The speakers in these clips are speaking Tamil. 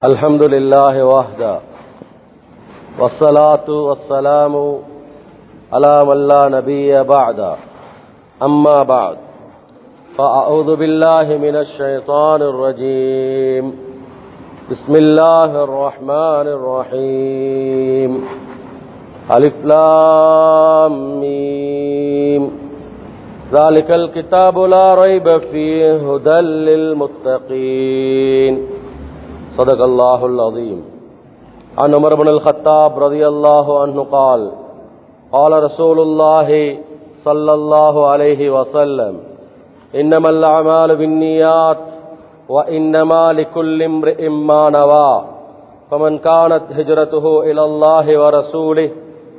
الحمد لله وحده والصلاة والسلام على من لا نبي بعد أما بعد فأعوذ بالله من الشيطان الرجيم بسم الله الرحمن الرحيم ألف لام ميم ذلك الكتاب لا ريب فيه هدى للمتقين صدق الله العظيم عن عمر بن الخطاب رضي الله عنه قال قال رسول الله صلى الله عليه وسلم إنما الأعمال بالنيات وإنما لكل امرئ ما نوى فمن كانت هجرته إلى الله ورسوله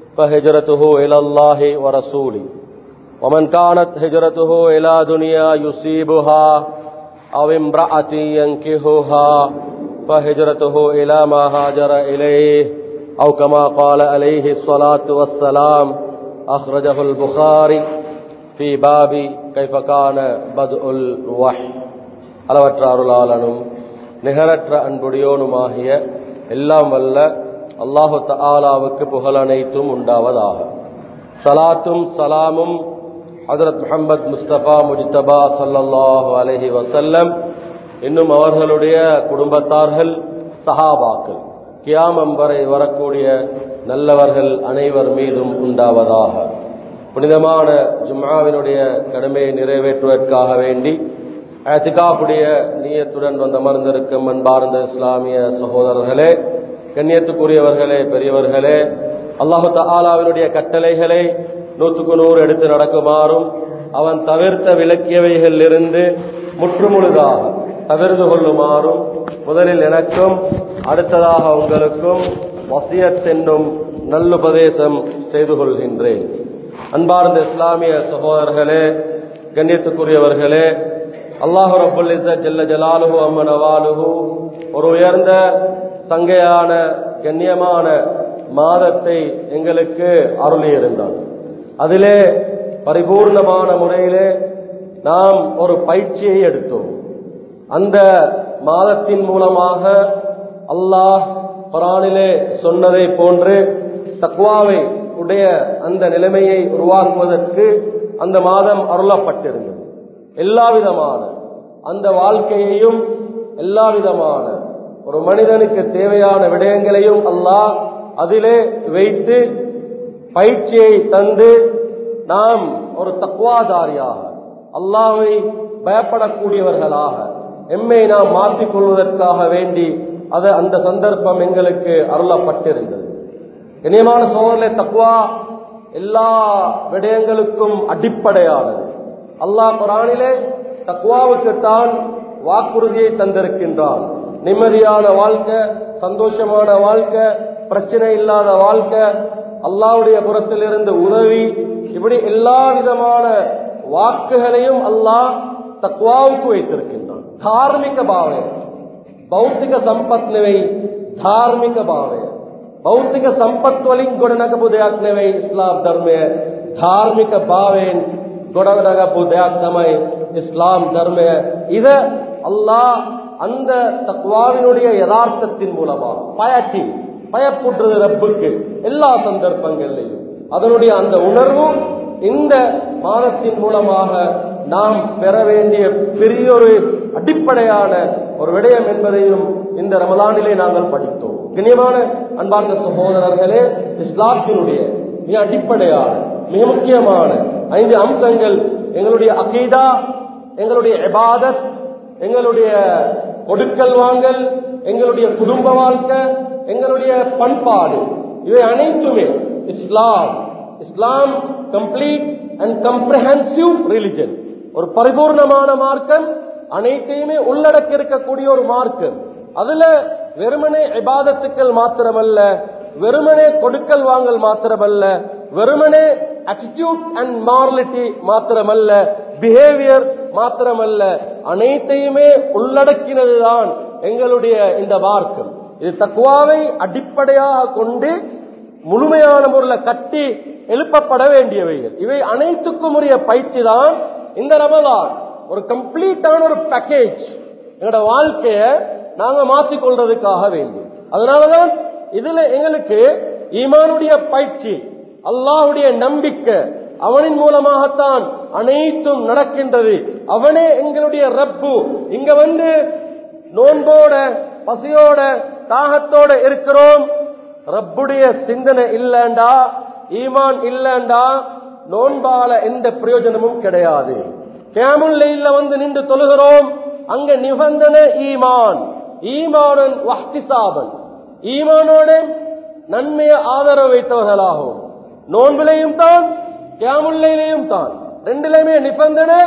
فهجرته إلى الله ورسوله ومن كانت هجرته إلى دنيا يصيبها أو امرأة ينكهها فهجرته إلى ما هاجر إليه أو كما قال عليه الصلاة والسلام أخرجه البخاري في باب كيف كان بدء الوحي அளவற்ற அருளாளனும் நிகரற்ற அன்புடையோனுமாகிய எல்லாம் வல்ல அல்லாஹு தாலாவுக்கு புகழனைத்தும் உண்டாவதாக சலாத்தும் சலாமும் ஹசரத் முகமது முஸ்தபா முஜ்தபா சல்லல்லாஹு அலஹி வசல்லம் இன்னும் அவர்களுடைய குடும்பத்தார்கள் சஹாபாக்கள் கியாமம் வரை வரக்கூடிய நல்லவர்கள் அனைவர் மீதும் உண்டாவதாக புனிதமான ஜும்மாவினுடைய கடமையை நிறைவேற்றுவதற்காக வேண்டி அத்திகாப்புடைய நீயத்துடன் வந்து அமர்ந்திருக்கும் அன்பார்ந்த இஸ்லாமிய சகோதரர்களே கண்ணியத்துக்குரியவர்களே பெரியவர்களே அல்லாஹு தாலாவினுடைய கட்டளைகளை நூற்றுக்கு நூறு எடுத்து நடக்குமாறும் அவன் தவிர்த்த விளக்கியவைகளில் இருந்து முற்றுமுழுதாக தவிர்த்து கொள்ளுமாறும் முதலில் எனக்கும் அடுத்ததாக உங்களுக்கும் வசியத் என்னும் நல்லுபதேசம் செய்து கொள்கின்றேன் அன்பார்ந்த இஸ்லாமிய சகோதரர்களே கண்ணியத்துக்குரியவர்களே அல்லாஹு ரபுல் ஜல்ல ஜலாலுஹு அம்மன் அவாலுஹு ஒரு உயர்ந்த சங்கையான கண்ணியமான மாதத்தை எங்களுக்கு அருளியிருந்தான் அதிலே பரிபூர்ணமான முறையிலே நாம் ஒரு பயிற்சியை எடுத்தோம் அந்த மாதத்தின் மூலமாக அல்லாஹ் குரானிலே சொன்னதை போன்று தக்வாவை உடைய அந்த நிலைமையை உருவாக்குவதற்கு அந்த மாதம் அருளப்பட்டிருந்தது எல்லா விதமான அந்த வாழ்க்கையையும் எல்லா விதமான ஒரு மனிதனுக்கு தேவையான விடயங்களையும் அல்லாஹ் அதிலே வைத்து பயிற்சியை தந்து நாம் ஒரு தக்குவாதாரியாக அல்லாவை பயப்படக்கூடியவர்களாக எம்மை நாம் மாற்றிக் கொள்வதற்காக வேண்டி அது அந்த சந்தர்ப்பம் எங்களுக்கு அருளப்பட்டிருந்தது இனியமான சோழலை தக்குவா எல்லா விடயங்களுக்கும் அடிப்படையானது அல்லாஹ் குரானிலே தக்குவாவுக்குத்தான் வாக்குறுதியை தந்திருக்கின்றான் நிம்மதியான வாழ்க்கை சந்தோஷமான வாழ்க்கை பிரச்சனை இல்லாத வாழ்க்கை அல்லாவுடைய புறத்திலிருந்து உதவி இப்படி எல்லா விதமான வாக்குகளையும் அல்லாஹ் தக்குவாவுக்கு வைத்திருக்கின்றான் ಧಾರ್ಮಿಕ ಭಾವನೆ ಭೌತಿಕ ಸಂಪತ್ ನೆವೈ ಧಾರ್ಮಿಕ ಭಾವನೆ ಭೌತಿಕ ಸಂಪತ್ ವಲಿಂಗ್ ಗೊಡನಗಬುದಯಾಕ್ ನೆವೈ ಇಸ್ಲಾಂ ಧರ್ಮೆ ಧಾರ್ಮಿಕ ಭಾವೇನ್ ಗೊಡನಗಬುದಯಾಕ್ ನಮೈ இஸ்லாம் தர்ம இத அல்லாஹ் அந்த தக்வாவினுடைய யதார்த்தத்தின் மூலமாக பயட்டி பயப்புற்றது ரப்புக்கு எல்லா சந்தர்ப்பங்கள்லையும் அதனுடைய அந்த உணர்வும் இந்த மாதத்தின் மூலமாக நாம் பெற வேண்டிய பெரிய ஒரு அடிப்படையான ஒரு விடயம் என்பதையும் இந்த ரமலானிலே நாங்கள் படித்தோம் கண்ணியமான அன்பார்ந்த சகோதரர்களே இஸ்லாத்தினுடைய மிக அடிப்படையான மிக முக்கியமான ஐந்து அம்சங்கள் எங்களுடைய அகீதா எங்களுடைய எபாதத் எங்களுடைய கொடுக்கல் வாங்கல் எங்களுடைய குடும்ப வாழ்க்கை எங்களுடைய பண்பாடு இவை அனைத்துமே Islam Islam complete and comprehensive religion ஒரு பரிபூர்ணமான மார்க்கம் அனைத்தையுமே உள்ளடக்கி இருக்கக்கூடிய ஒரு மார்க்கம் அதுல வெறுமனே இபாதத்துக்கள் மாத்திரமல்ல வெறுமனே கொடுக்கல் வாங்கல் மாத்திரமல்ல வெறுமனே அட்டிடியூட் அண்ட் மாரலிட்டி மாத்திரமல்ல பிஹேவியர் மாத்திரமல்ல அனைத்தையுமே உள்ளடக்கினதுதான் எங்களுடைய இந்த மார்க்கம் இது தக்குவாவை அடிப்படையாக கொண்டு முழுமையான முறையில் கட்டி எழுப்பப்பட வேண்டியவைகள் இவை அனைத்துக்கும் உரிய பயிற்சி தான் இந்த ரமலான் ஒரு கம்ப்ளீட்டான ஒரு பேக்கேஜ் எங்களோட வாழ்க்கைய நாங்க மாற்றிக் கொள்றதுக்காக வேண்டி அதனாலதான் இதுல எங்களுக்கு ஈமானுடைய பயிற்சி அல்லாஹுடைய நம்பிக்கை அவனின் மூலமாகத்தான் அனைத்தும் நடக்கின்றது அவனே எங்களுடைய ரப்பு இங்க வந்து நோன்போட பசியோட தாகத்தோட இருக்கிறோம் ரப்புடைய சிந்தனை இல்லண்டா ஈமான் இல்லண்டா நோன்பால எந்த பிரயோஜனமும் கிடையாது கேமுல்லையில வந்து நின்று தொழுகிறோம் அங்க நிபந்தனை ஈமான் ஈமானன் வஹ்திசாபன் ஈமானோட நன்மையை ஆதரவு வைத்தவர்களாகும் நோன்பிலையும் தான் கேமுல்லையிலையும் தான் ரெண்டிலையுமே நிபந்தனை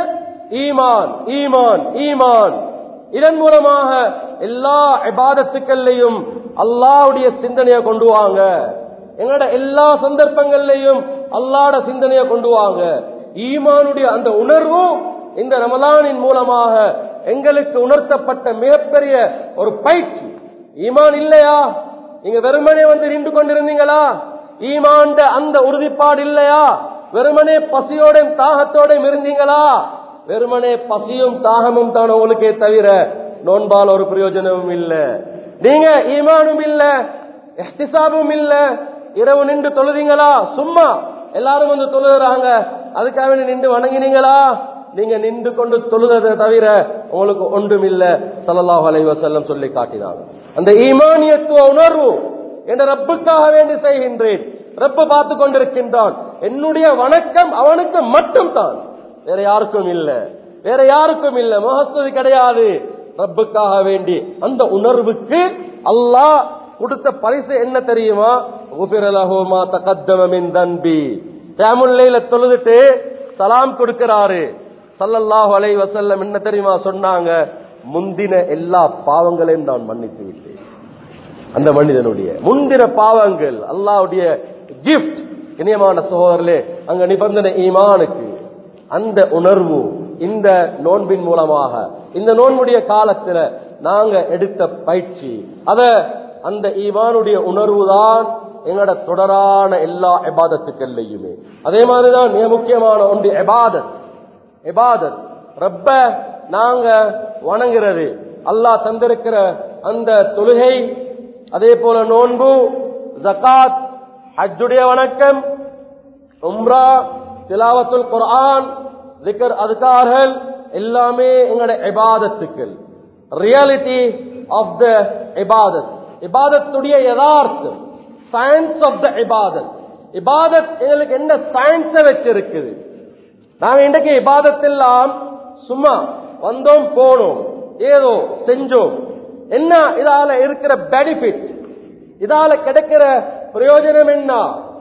ஈமான் ஈமான் ஈமான் இதன் மூலமாக எல்லா இபாதத்துக்கள்லையும் அல்லாவுடைய சிந்தனையை கொண்டு வாங்க எங்களோட எல்லா சந்தர்ப்பங்கள்லையும் அல்லாட சிந்தனையை கொண்டு வாங்க ஈமானுடைய அந்த உணர்வும் இந்த ரமலானின் மூலமாக எங்களுக்கு உணர்த்தப்பட்ட மிகப்பெரிய ஒரு பயிற்சி ஈமான் இல்லையா நீங்க வெறுமனே வந்து நின்று கொண்டிருந்தீங்களா ஈமாண்ட அந்த உறுதிப்பாடு இல்லையா வெறுமனே பசியோடையும் தாகத்தோடையும் இருந்தீங்களா வெறுமனே பசியும் தாகமும் தான் உங்களுக்கே தவிர நோன்பால் ஒரு பிரயோஜனமும் இல்ல நீங்க ஈமானும் இல்ல எஹ்திசாபும் இல்ல இரவு நின்று தொழுதீங்களா சும்மா எல்லாரும் வந்து தொழுகிறாங்க அதுக்காக வேண்டி நின்று வணங்கினீங்களா நீங்க நின்று கொண்டு தொழுததை தவிர உங்களுக்கு ஒன்றும் இல்ல சல்லல்லாஹு அலைஹி வஸல்லம் சொல்லி காட்டினாங்க அந்த ஈமானியத்துவ உணர்வு என்ற ரப்புக்காக வேண்டி செய்கின்றேன் ரப்பு பார்த்து கொண்டிருக்கின்றான் என்னுடைய வணக்கம் அவனுக்கு மட்டும் தான் வேற யாருக்கும் இல்ல வேற யாருக்கும் இல்ல முகஸ்துதி கிடையாது ரப்புக்காக வேண்டி அந்த உணர்வுக்கு அல்லாஹ் கொடுத்த பரிசு என்ன தெரியுமா உபிரலஹோமா தகத்தமின் தன்பி தேமுல்லையில தொழுதுட்டு சலாம் கொடுக்கிறாரு சல்லல்லாஹு அலைஹி வஸல்லம் என்ன தெரியுமா சொன்னாங்க முந்தின எல்லா பாவங்களையும் நான் மன்னித்து விட்டேன் அந்த மனிதனுடைய முந்தின பாவங்கள் அல்லாஹ்வுடைய கிஃப்ட் இனியமான சகோதரர்களே அங்க நிபந்தனை ஈமானுக்கு அந்த உணர்வு இந்த நோன்பின் மூலமாக இந்த நோன்புடைய காலத்துல நாங்க எடுத்த பயிற்சி அத அந்த ஈமானுடைய உணர்வு தான் எங்களோட தொடரான எல்லா எபாதத்துக்கள்லையுமே அதே மாதிரிதான் மிக முக்கியமான ஒன்று எபாதத் எபாதத் ரப்ப நாங்க வணங்குறது அல்லாஹ் தந்திருக்கிற அந்த தொழுகை அதே போல நோன்பு ஜகாத் ஹஜ்ஜுடைய வணக்கம் உம்ரா திலாவத்துல் குர்ஆன் திக்கர் அதுக்கார்கள் எல்லாமே எங்களோட இபாதத்துக்கள் ரியாலிட்டி ஆஃப் த இபாதத் இபாதத்துடைய யதார்த்தம் சயின்ஸ் ஆஃப் த இபாதத் இபாதத் எங்களுக்கு என்ன சயின்ஸை வச்சிருக்குது நாங்க இன்றைக்கு இபாதத்தெல்லாம் சும்மா வந்தோம் போனோம் ஏதோ செஞ்சோம் என்ன இதால இருக்கிற பெனிஃபிட் இதால கிடைக்கிற பிரயோஜனம் என்ன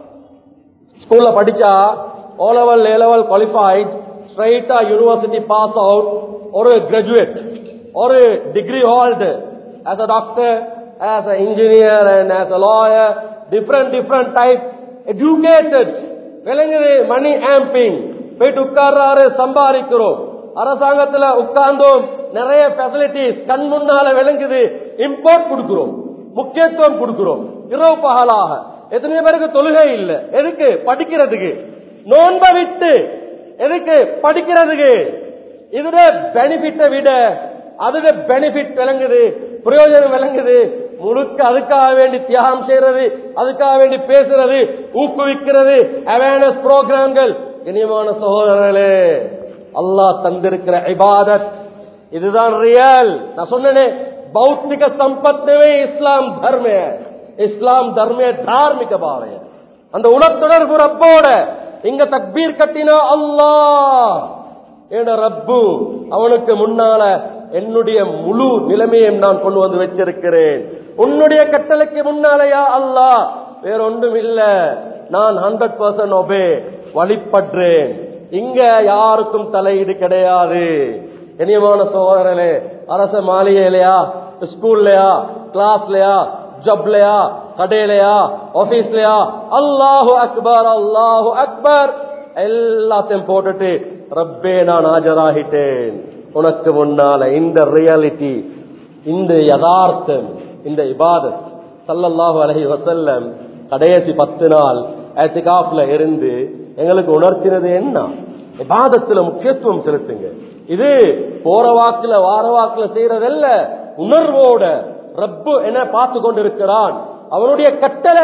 ஸ்கூல்ல படிச்சா O level A level qualified ஸ்ட்ரைட்டா யூனிவர்சிட்டி பாஸ் அவுட் ஒரு கிராஜுவேட் ஒரு degree holder as a doctor as a engineer and as a lawyer different different type educated விளங்குது மணி ஆம்பிங் போயிட்டு உட்கார்றாரு சம்பாதிக்கிறோம் அரசாங்கத்துல உட்கார்ந்தோம் நிறைய ஃபெசிலிட்டிஸ் கண் முன்னால விளங்குது இம்போர்ட் கொடுக்கிறோம் முக்கியத்துவம் கொடுக்கிறோம் இரவு பகலாக எத்தனை பேருக்கு தொழுகை இல்ல எதுக்கு படிக்கிறதுக்கு நோன்ப விட்டு எதுக்கு படிக்கிறதுக்கு இதுல பெனிஃபிட்டை விட அதுல பெனிஃபிட் விளங்குது பிரயோஜனம் விளங்குது முழுக்க அதுக்காக வேண்டி தியாகம் செய்யறது அதுக்காக வேண்டி பேசுறது ஊக்குவிக்கிறது அவேர்னஸ் புரோகிராம்கள் இனியமான சகோதரர்களே அல்லாஹ் தந்திருக்கிற இபாதத் இதுதான் ரியல் நான் சொன்னேனே भौतिक संपत में इस्लाम धर्म है இஸ்லாம் தர்மே தார்மிக பாவைய அந்த உணர்த்துணர்வு ரப்போட இங்க தக்பீர் கட்டினா அல்லாஹ் என ரப்பு அவனுக்கு முன்னால என்னுடைய முழு நிலைமையும் நான் கொண்டு வந்து வச்சிருக்கிறேன் உன்னுடைய கட்டளைக்கு முன்னாலயா அல்லாஹ் வேற ஒன்றும் இல்ல நான் ஹண்ட்ரட் பர்சன்ட் ஒபே வழிபடுறேன் இங்க யாருக்கும் தலையீடு கிடையாது இனியமான சோதரனே அரச மாளிகையிலையா ஸ்கூல்லையா கிளாஸ்லயா ஜப்லயா கடையிலையா ஆபீஸ்லயா அல்லாஹு அக்பர் அல்லாஹு அக்பர் எல்லாத்தையும் போட்டுட்டு ரப்பே நான் ஆஜராகிட்டேன் உனக்கு முன்னால இந்த ரியாலிட்டி இந்த யதார்த்தம் இந்த இபாதத் சல்லல்லாஹு அலைஹி வஸல்லம் கடைசி பத்து நாள் ஏத்திகாஃப்ல இருந்து எங்களுக்கு உணர்த்தினது என்ன இபாதத்துல முக்கியத்துவம் செலுத்துங்க இது போற வாக்குல வார வாக்குல செய்யறதல்ல உணர்வோட ரப்பு என பார்த்து கொண்டிருக்கிறான் அவனுடைய கட்டளை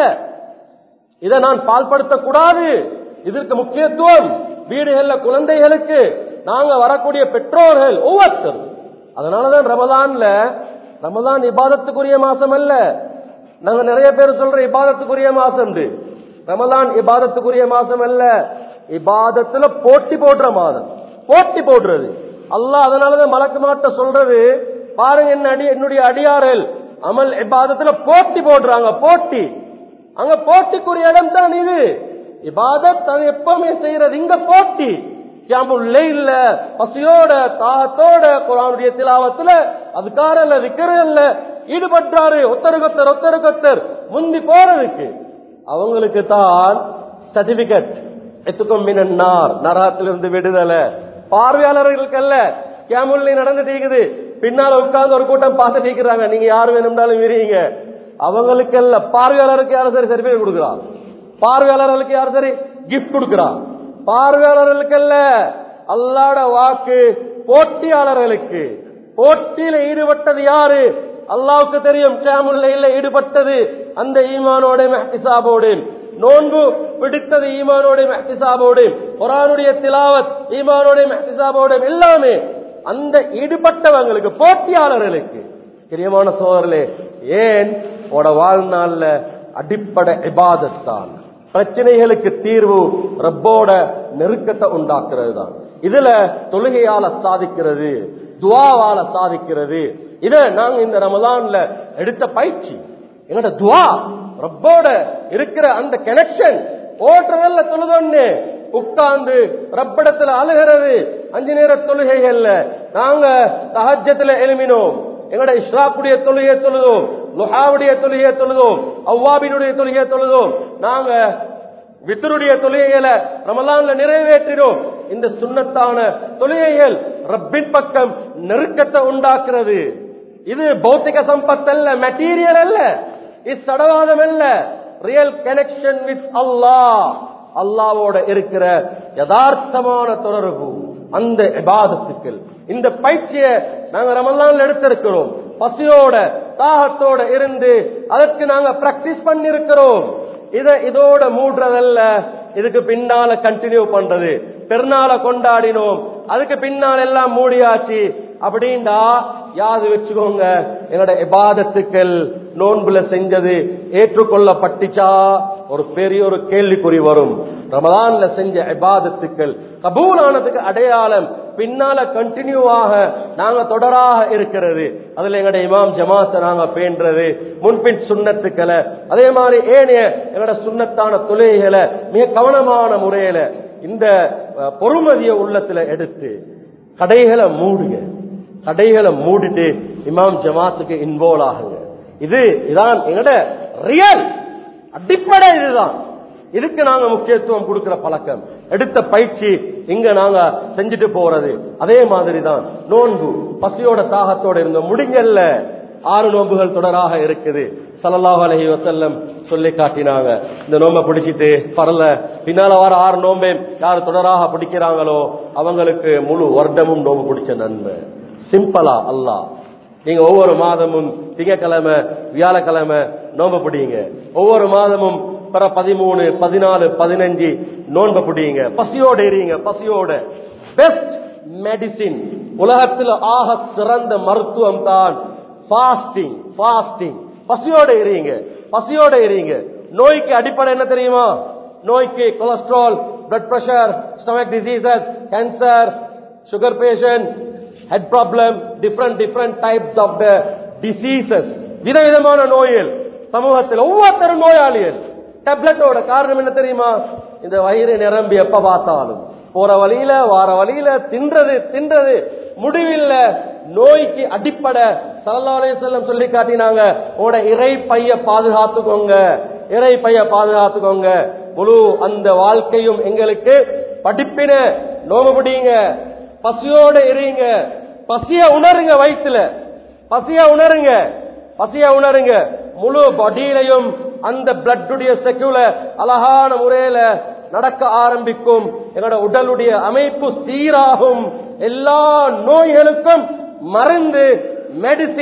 இதை நான் பால்படுத்தக் கூடாது இதற்கு முக்கியத்துவம் வீடுகள்ல குழந்தைகளுக்கு நாங்க வரக்கூடிய பெற்றோர்கள் ஒவ்வொருத்தரும் அதனாலதான் ரமதான்ல ரமதான் இபாதத்துக்குரிய மாசம் அல்ல நாங்க நிறைய பேர் சொல்ற இபாதத்துக்குரிய மாசம் ரமதான் இபாதத்துக்குரிய மாசம் அல்ல இபாதத்துல போட்டி போடுற மாதம் போட்டி போடுறது அல்லாஹ் அதனாலதான் மலக்கு மாட்ட சொல்றது பாருங்க என்ன அடி என்னுடைய அடியார்கள் அமல் இபாதத்துல போட்டி போடுறாங்க போட்டி அங்க போட்டிக்குரிய இடம் தான் இது இபாதத் அது எப்பவுமே செய்யறது இங்க போட்டி கியாமுல்லே இல்ல பசியோட தாகத்தோட குரானுடைய திலாவத்துல அதுக்கார இல்ல விக்கிரல்ல ஈடுபட்டாரு ஒத்தருகொத்தர் ஒத்தருகொத்தர் முந்தி போறதுக்கு அவங்களுக்கு தான் சர்டிபிகேட் எத்துக்கும் மினன்னார் நரகத்திலிருந்து விடுதலை பார்வையாளர்களுக்கு அல்ல கேமுல்லி நடந்துட்டு இருக்குது பின்னால உட்கார்ந்து ஒரு கூட்டம் பார்த்துட்டு இருக்கிறாங்க நீங்க யாரு வேணும்னாலும் விரியுங்க அவங்களுக்கு அல்ல பார்வையாளருக்கு யாரும் சரி சர்டிபிகேட் கொடுக்குறான் பார்வையாளர்களுக்கு யாரும் சரி கிஃப்ட் கொடுக்குறான் பார்வையாளர்களுக்கு அல்ல அல்லாட வாக்கு போட்டியாளர்களுக்கு போட்டியில ஈடுபட்டது யாரு அல்லாவுக்கு தெரியும் கேமுல்லையில் ஈடுபட்டது அந்த ஈமானோட மெஹ்திசாபோடு நோன்பு பிடித்தது ஈமானோட மெஹ்திசாபோடு குரானுடைய திலாவத் ஈமானோட மெஹ்திசாபோடு எல்லாமே அந்த ஈடுபட்டவங்களுக்கு போட்டியாளர்களுக்கு பிரியமான சோதரர்களே ஏன் உட வாழ்நாள்ல அடிப்படை இபாதத்தான் பிரச்சனைகளுக்கு தீர்வு ரப்போட நெருக்கத்தை உண்டாக்குறது தான் இதுல தொழுகையால சாதிக்கிறது துவாவால சாதிக்கிறது இத நாங்க இந்த ரமலான்ல எடுத்த பயிற்சி எங்கட துவா ரப்போட இருக்கிற அந்த கனெக்ஷன் ஓட்டுறதல்ல தொழுதொன்னு உட்கார்ந்து ரப்பிடத்துல அழுகிறது அஞ்சு நேர தொழுகைகள்ல நாங்க தஹஜத்துல எழுமினோம் எங்கட இஸ்ராக்குடைய தொழுகையை தொழுதோம் லுஹாவுடைய தொழுகையை தொழுதோம் அவ்வாபினுடைய தொழுகையை தொழுதோம் நாங்க வித்தருடைய தொழுகைகளை ரமலான்ல நிறைவேற்றினோம் இந்த சுண்ணத்தான தொழுகைகள் ரப்பின் பக்கம் நெருக்கத்தை உண்டாக்குறது இது பௌத்திக சம்பத் அல்ல மெட்டீரியல் அல்ல இது சடவாதம் அல்ல ரியல் கனெக்ஷன் வித் அல்லாஹ் அல்லாவோட இருக்கிற யதார்த்தமான தொடர்பு அந்த இபாதத்துக்கள் இந்த பயிற்சியை நாங்க ரமலான்ல எடுத்திருக்கிறோம் பசியோட தாகத்தோட இருந்து அதற்கு நாங்க பிராக்டிஸ் பண்ணிருக்கிறோம் இத இதோட மூடுறதல்ல இதுக்கு பின்னால கண்டினியூ பண்றது பெருநாள கொண்டாடினோம் அதுக்கு பின்னால் எல்லாம் மூடியாச்சு அப்படின்டா யாது வச்சுக்கோங்க எங்களோட இபாதத்துக்கள் நோன்புல செஞ்சது ஏற்றுக்கொள்ளப்பட்டுச்சா ஒரு பெரிய ஒரு கேள்விக்குறி வரும் ரமலான்ல செஞ்ச இபாதத்துக்கள் கபூலானதுக்கு அடையாளம் பின்னால கண்டினியூவாக நாங்க தொடராக இருக்கிறது அதுல எங்கட இமாம் ஜமாத்தை நாங்க பேண்டது முன்பின் சுண்ணத்துக்களை அதே மாதிரி ஏனைய எங்கட சுண்ணத்தான தொழில்களை மிக கவனமான முறையில இந்த அஹ், பொறுமதிய உள்ளத்துல எடுத்து கடைகளை மூடுங்க கடைகளை மூடிட்டு இமாம் ஜமாத்துக்கு இன்வால்வ் ஆகுங்க இது இதான் எங்கட ரியல் அடிப்படை இதுதான் இதுக்கு நாங்க முக்கியத்துவம் கொடுக்கிற பழக்கம் எடுத்த பயிற்சி இங்க நாங்க செஞ்சுட்டு போறது அதே மாதிரி தான் நோன்பு பசியோட தாகத்தோட இருந்த முடிங்கல்ல ஆறு நோன்புகள் தொடராக இருக்குது ஸல்லல்லாஹு அலைஹி வஸல்லம் சொல்லி காட்டினாங்க இந்த நோன்பை பிடிச்சிட்டு பரல பின்னால வர ஆறு நோம்பே யார் தொடராக பிடிக்கிறாங்களோ அவங்களுக்கு முழு வருடமும் நோன்பு பிடிச்ச நன்மை சிம்பிளா அல்லாஹ் நீங்க ஒவ்வொரு மாதமும் திங்கக்கிழமை வியாழக்கிழமை நோன்பு பிடிங்க ஒவ்வொரு மாதமும் பிற பதிமூணு பதினாலு பதினஞ்சு நோன்பு பிடிங்க பசியோட எறியுங்க பசியோட பெஸ்ட் மெடிசின் உலகத்தில் ஆக சிறந்த மருத்துவம் தான் ஃபாஸ்டிங் ஃபாஸ்டிங் பசியோட எறியுங்க பசியோட எறியுங்க நோய்க்கு அடிப்படை என்ன தெரியுமா நோய்க்கு cholesterol blood pressure stomach diseases cancer sugar patient head problem different different types of the diseases விதவிதமான நோய்கள் சமூகத்தில் ஒவ்வொருத்தரும் நோயாளிகள் டேப்லெட்டோட காரணம் என்ன தெரியுமா இந்த வயிறு நிரம்பி எப்ப பார்த்தாலும் போற வழியில வார வழியில தின்றது தின்றது முடிவில்ல நோய்க்கு அடிப்படை சல்லல்லாஹு அலைஹி வஸல்லம் சொல்லி காட்டினாங்க உங்களோட இறை பைய பாதுகாத்துக்கோங்க இறை பைய பாதுகாத்துக்கோங்க முழு அந்த வாழ்க்கையும் எங்களுக்கு படிப்பின நோம்பு முடியுங்க பசியோட இருங்க பசிய உணருங்க வயிற்றுல பசிய உணருங்க பசிய உணருங்க முழு பாடியிலையும் அந்த பிளட்டுடைய செக்யூல அழகான முறையில நடக்க ஆரம்பிக்கும் எங்களோட உடலுடைய அமைப்பு சீராகும் எல்லா நோய்களுக்கும் மருந்து மெடிசின்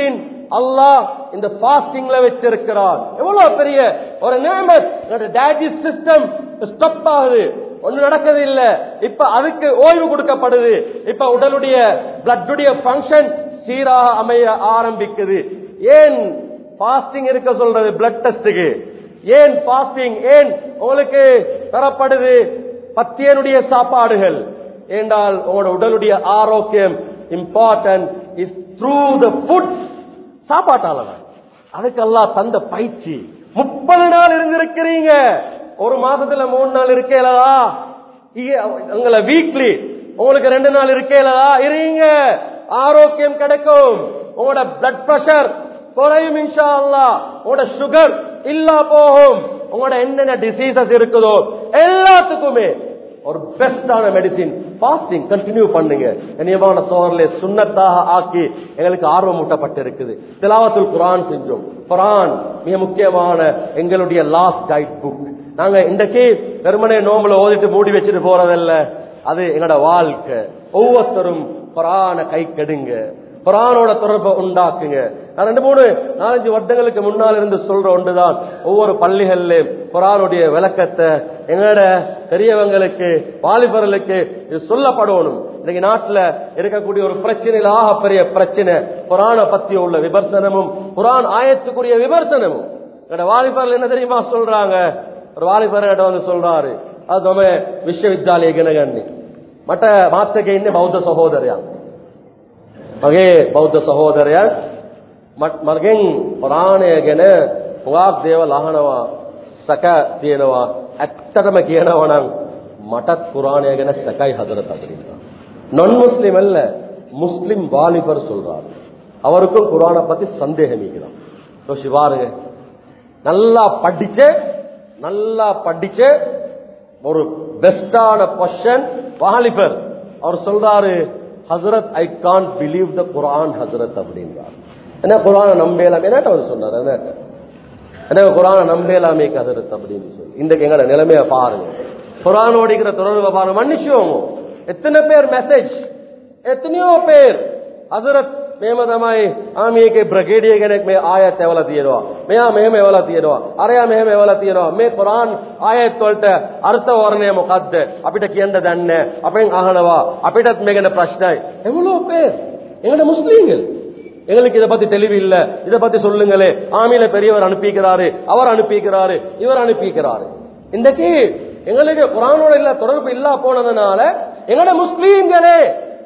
அல்லாஹ் இந்த பாஸ்டிங்ல வச்சிருக்கிறார் எவ்வளவு பெரிய ஒரு நேமத் டைஜஸ்ட் சிஸ்டம் ஸ்டப் ஆகுது ஒண்ணு நடக்கிறது இல்ல இப்ப அதுக்கு ஓய்வு கொடுக்கப்படுது இப்ப உடலுடைய பிளட்டுடைய ஃபங்க்ஷன் சீராக அமைய ஆரம்பிக்குது ஏன் பாஸ்டிங் இருக்க சொல்றது பிளட் டெஸ்டுக்கு ஏன் பாஸ்டிங் ஏன் உங்களுக்கு தரப்படுது பத்தியனுடைய சாப்பாடுகள் என்றால் உங்களோட உடலுடைய ஆரோக்கியம் important is through the food சாப்பாட்டால தான். அதுக்கெல்லாம் தந்த பயிற்சி முப்பது நாள் இருந்திருக்கிறீங்க ஒரு மாசத்துல மூணு நாள் இருக்கலதா உங்களை வீக்லி உங்களுக்கு ரெண்டு நாள் இருக்கலதா இருங்க ஆரோக்கியம் கிடைக்கும் உங்களோட பிளட் பிரஷர் குறையும் இன்ஷா அல்லா உங்களோட சுகர் இல்ல போகும் உங்களோட என்னென்ன டிசீசஸ் இருக்குதோ எல்லாத்துக்குமே ஒரு பெஸ்டான மெடிசின் பாஸ்டிங் கண்டினியூ பண்ணுங்க கண்ணியமான சோழர்களே சுண்ணத்தாக ஆக்கி எங்களுக்கு ஆர்வம் ஊட்டப்பட்டிருக்குது திலாவத்துல் குரான் செஞ்சோம் குரான் மிக முக்கியமான எங்களுடைய லாஸ்ட் கைட் புக் நாங்க இன்றைக்கு வெறுமனே நோம்புல ஓதிட்டு மூடி வச்சுட்டு போறதல்ல அது எங்களோட வாழ்க்கை ஒவ்வொருத்தரும் குரான கை கெடுங்க குரானோட தொடர்பை உண்டாக்குங்க நான் ரெண்டு மூணு நாலஞ்சு வருடங்களுக்கு முன்னால் இருந்து சொல்ற ஒன்றுதான் ஒவ்வொரு பள்ளிகள்ல குரானுடைய விளக்கத்தை எங்களோட பெரியவங்களுக்கு வாலிபர்களுக்கு இது சொல்லப்படணும் இன்னைக்கு நாட்டுல இருக்கக்கூடிய ஒரு பிரச்சனையில் ஆக பெரிய பிரச்சனை குரானை பத்தி உள்ள விமர்சனமும் குரான் ஆயத்துக்குரிய விமர்சனமும் எங்களோட வாலிபர்கள் என்ன தெரியுமா சொல்றாங்க ஒரு வாலிபர்கிட்ட வந்து சொல்றாரு அது நம்ம ವಿಶ್ವವಿದ್ಯಾಲಯ ಗೆನಗಣ್ಣಿ ಮಠ ಮಾತಕ್ಕೆ ಇನ್ನೇ ಬೌದ್ಧ ಸಹೋದರ್ಯ මගේ බෞද්ධ සහෝදරයන් මගෙන් පුරාණය ගැන හුඟක් දේවල් අහනවා සැක තියෙනවා ඇත්තටම කියනවා නම් මටත් පුරාණය ගැන සැකයි හදරත් අතරින්දා நான் முஸ்லிம் அல்ல முஸ்லிம் வாலிபர் சொல்றாரு அவருக்கும் குரானை பத்தி சந்தேகம் இருக்கிறான் யோசி பாருங்க நல்லா படிச்சு நல்லா படிச்சு ஒரு பெஸ்டான பொஷன் வாலிபர் அவர் சொல்றாரு ஹசரத் ஐ கான் பிலீவ் த குரான் ஹசரத் அப்படின்றார் என்ன குரானை நம்பேலாம் என்னட்ட அவர் சொன்னார் என்னட்ட என்ன குரானை நம்பேலாமே ஹசரத் அப்படின்னு சொல்லி இன்றைக்கு எங்களோட நிலைமைய பாருங்க குரானோடு இருக்கிற தொடர்பை பாருங்க மன்னிச்சுவோங்க எத்தனை பேர் மெசேஜ் එතනියෝ පේර් හදරත් මේම තමයි ආමියගේ බ්‍රගේඩිය කෙනෙක් මේ ආයත් එවලා තියෙනවා මෙයා මෙහෙම එවලා තියෙනවා අරයා මෙහෙම එවලා තියෙනවා මේ කුරාන් ආයත් වලට අර්ථ වර්ණය මොකද්ද අපිට කියන්න දන්නේ අපෙන් අහනවා අපිටත් මේ ගැන ප්‍රශ්නයි එவ்வளோ பேர் எங்கட முஸ்லீம்கள் எங்களுக்கு இதை பத்தி தெளிவு இல்ல இதை பத்தி சொல்லுங்களே ஆமியில பெரியவர் அனுப்பிக்கிறாரு அவர் அனுப்பிக்கிறாரு இவர் அனுப்பிக்கிறாரு இன்றைக்கு எங்களுக்கு குரானோட இல்ல தொடர்பு இல்லா போனதுனால எங்கட முஸ்லீம்களே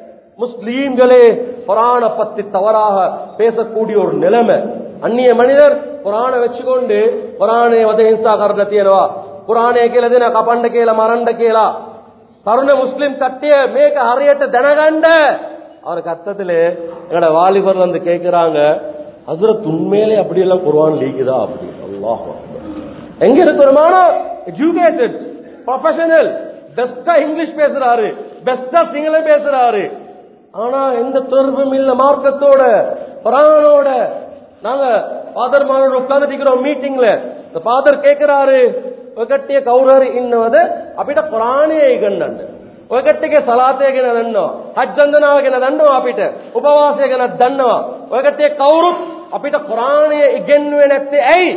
முஸ்லீம்களே குரானை பத்தி தவறாக பேசக்கூடிய ஒரு நிலைமை அந்நிய மனிதர் குரானை வச்சுக்கொண்டு குரானே வதஹிಂಸಾ කරන්න තියෙනවා කුරාණය කියලා දෙන කපන්න කියලා මරන්න කියලා තරුණ මුස්ලිම් කට්ටිය මේක හරියට දැනගන්න அவர் கத்தத்திலே எங்கட வாலிபர் வந்து கேட்கிறாங்க ஹசரத் உண்மையிலே அப்படி எல்லாம் குர்ஆன் லீக்குதா அப்படி அல்லாஹ் எங்க இருக்கிறமான எஜுகேட்டட் ப்ரொஃபஷனல் பெஸ்டா இங்கிலீஷ் பேசுறாரு பெஸ்டா சிங்களம் பேசுறாரு ஆனா எந்த தொடர்பும் இல்ல மார்க்கத்தோட குரானோட நாங்க ஃபாதர் மாரோட உட்கார்ந்துட்டு இருக்கிறோம் மீட்டிங்ல இந்த ஃபாதர் கேக்குறாரு ඔය කට්ටිය කවුරු හරි ඉන්නවද අපිට කුරාණයේ ඉගෙනන්න ඔය කට්ටියගේ සලාතය ගැන දන්නවා හජ් වන්දනාව ගැන දන්නවා අපිට උපවාසය ගැන දන්නවා ඔය කට්ටිය කවුරුත් අපිට කුරාණය ඉගෙනුවේ නැත්තේ ඇයි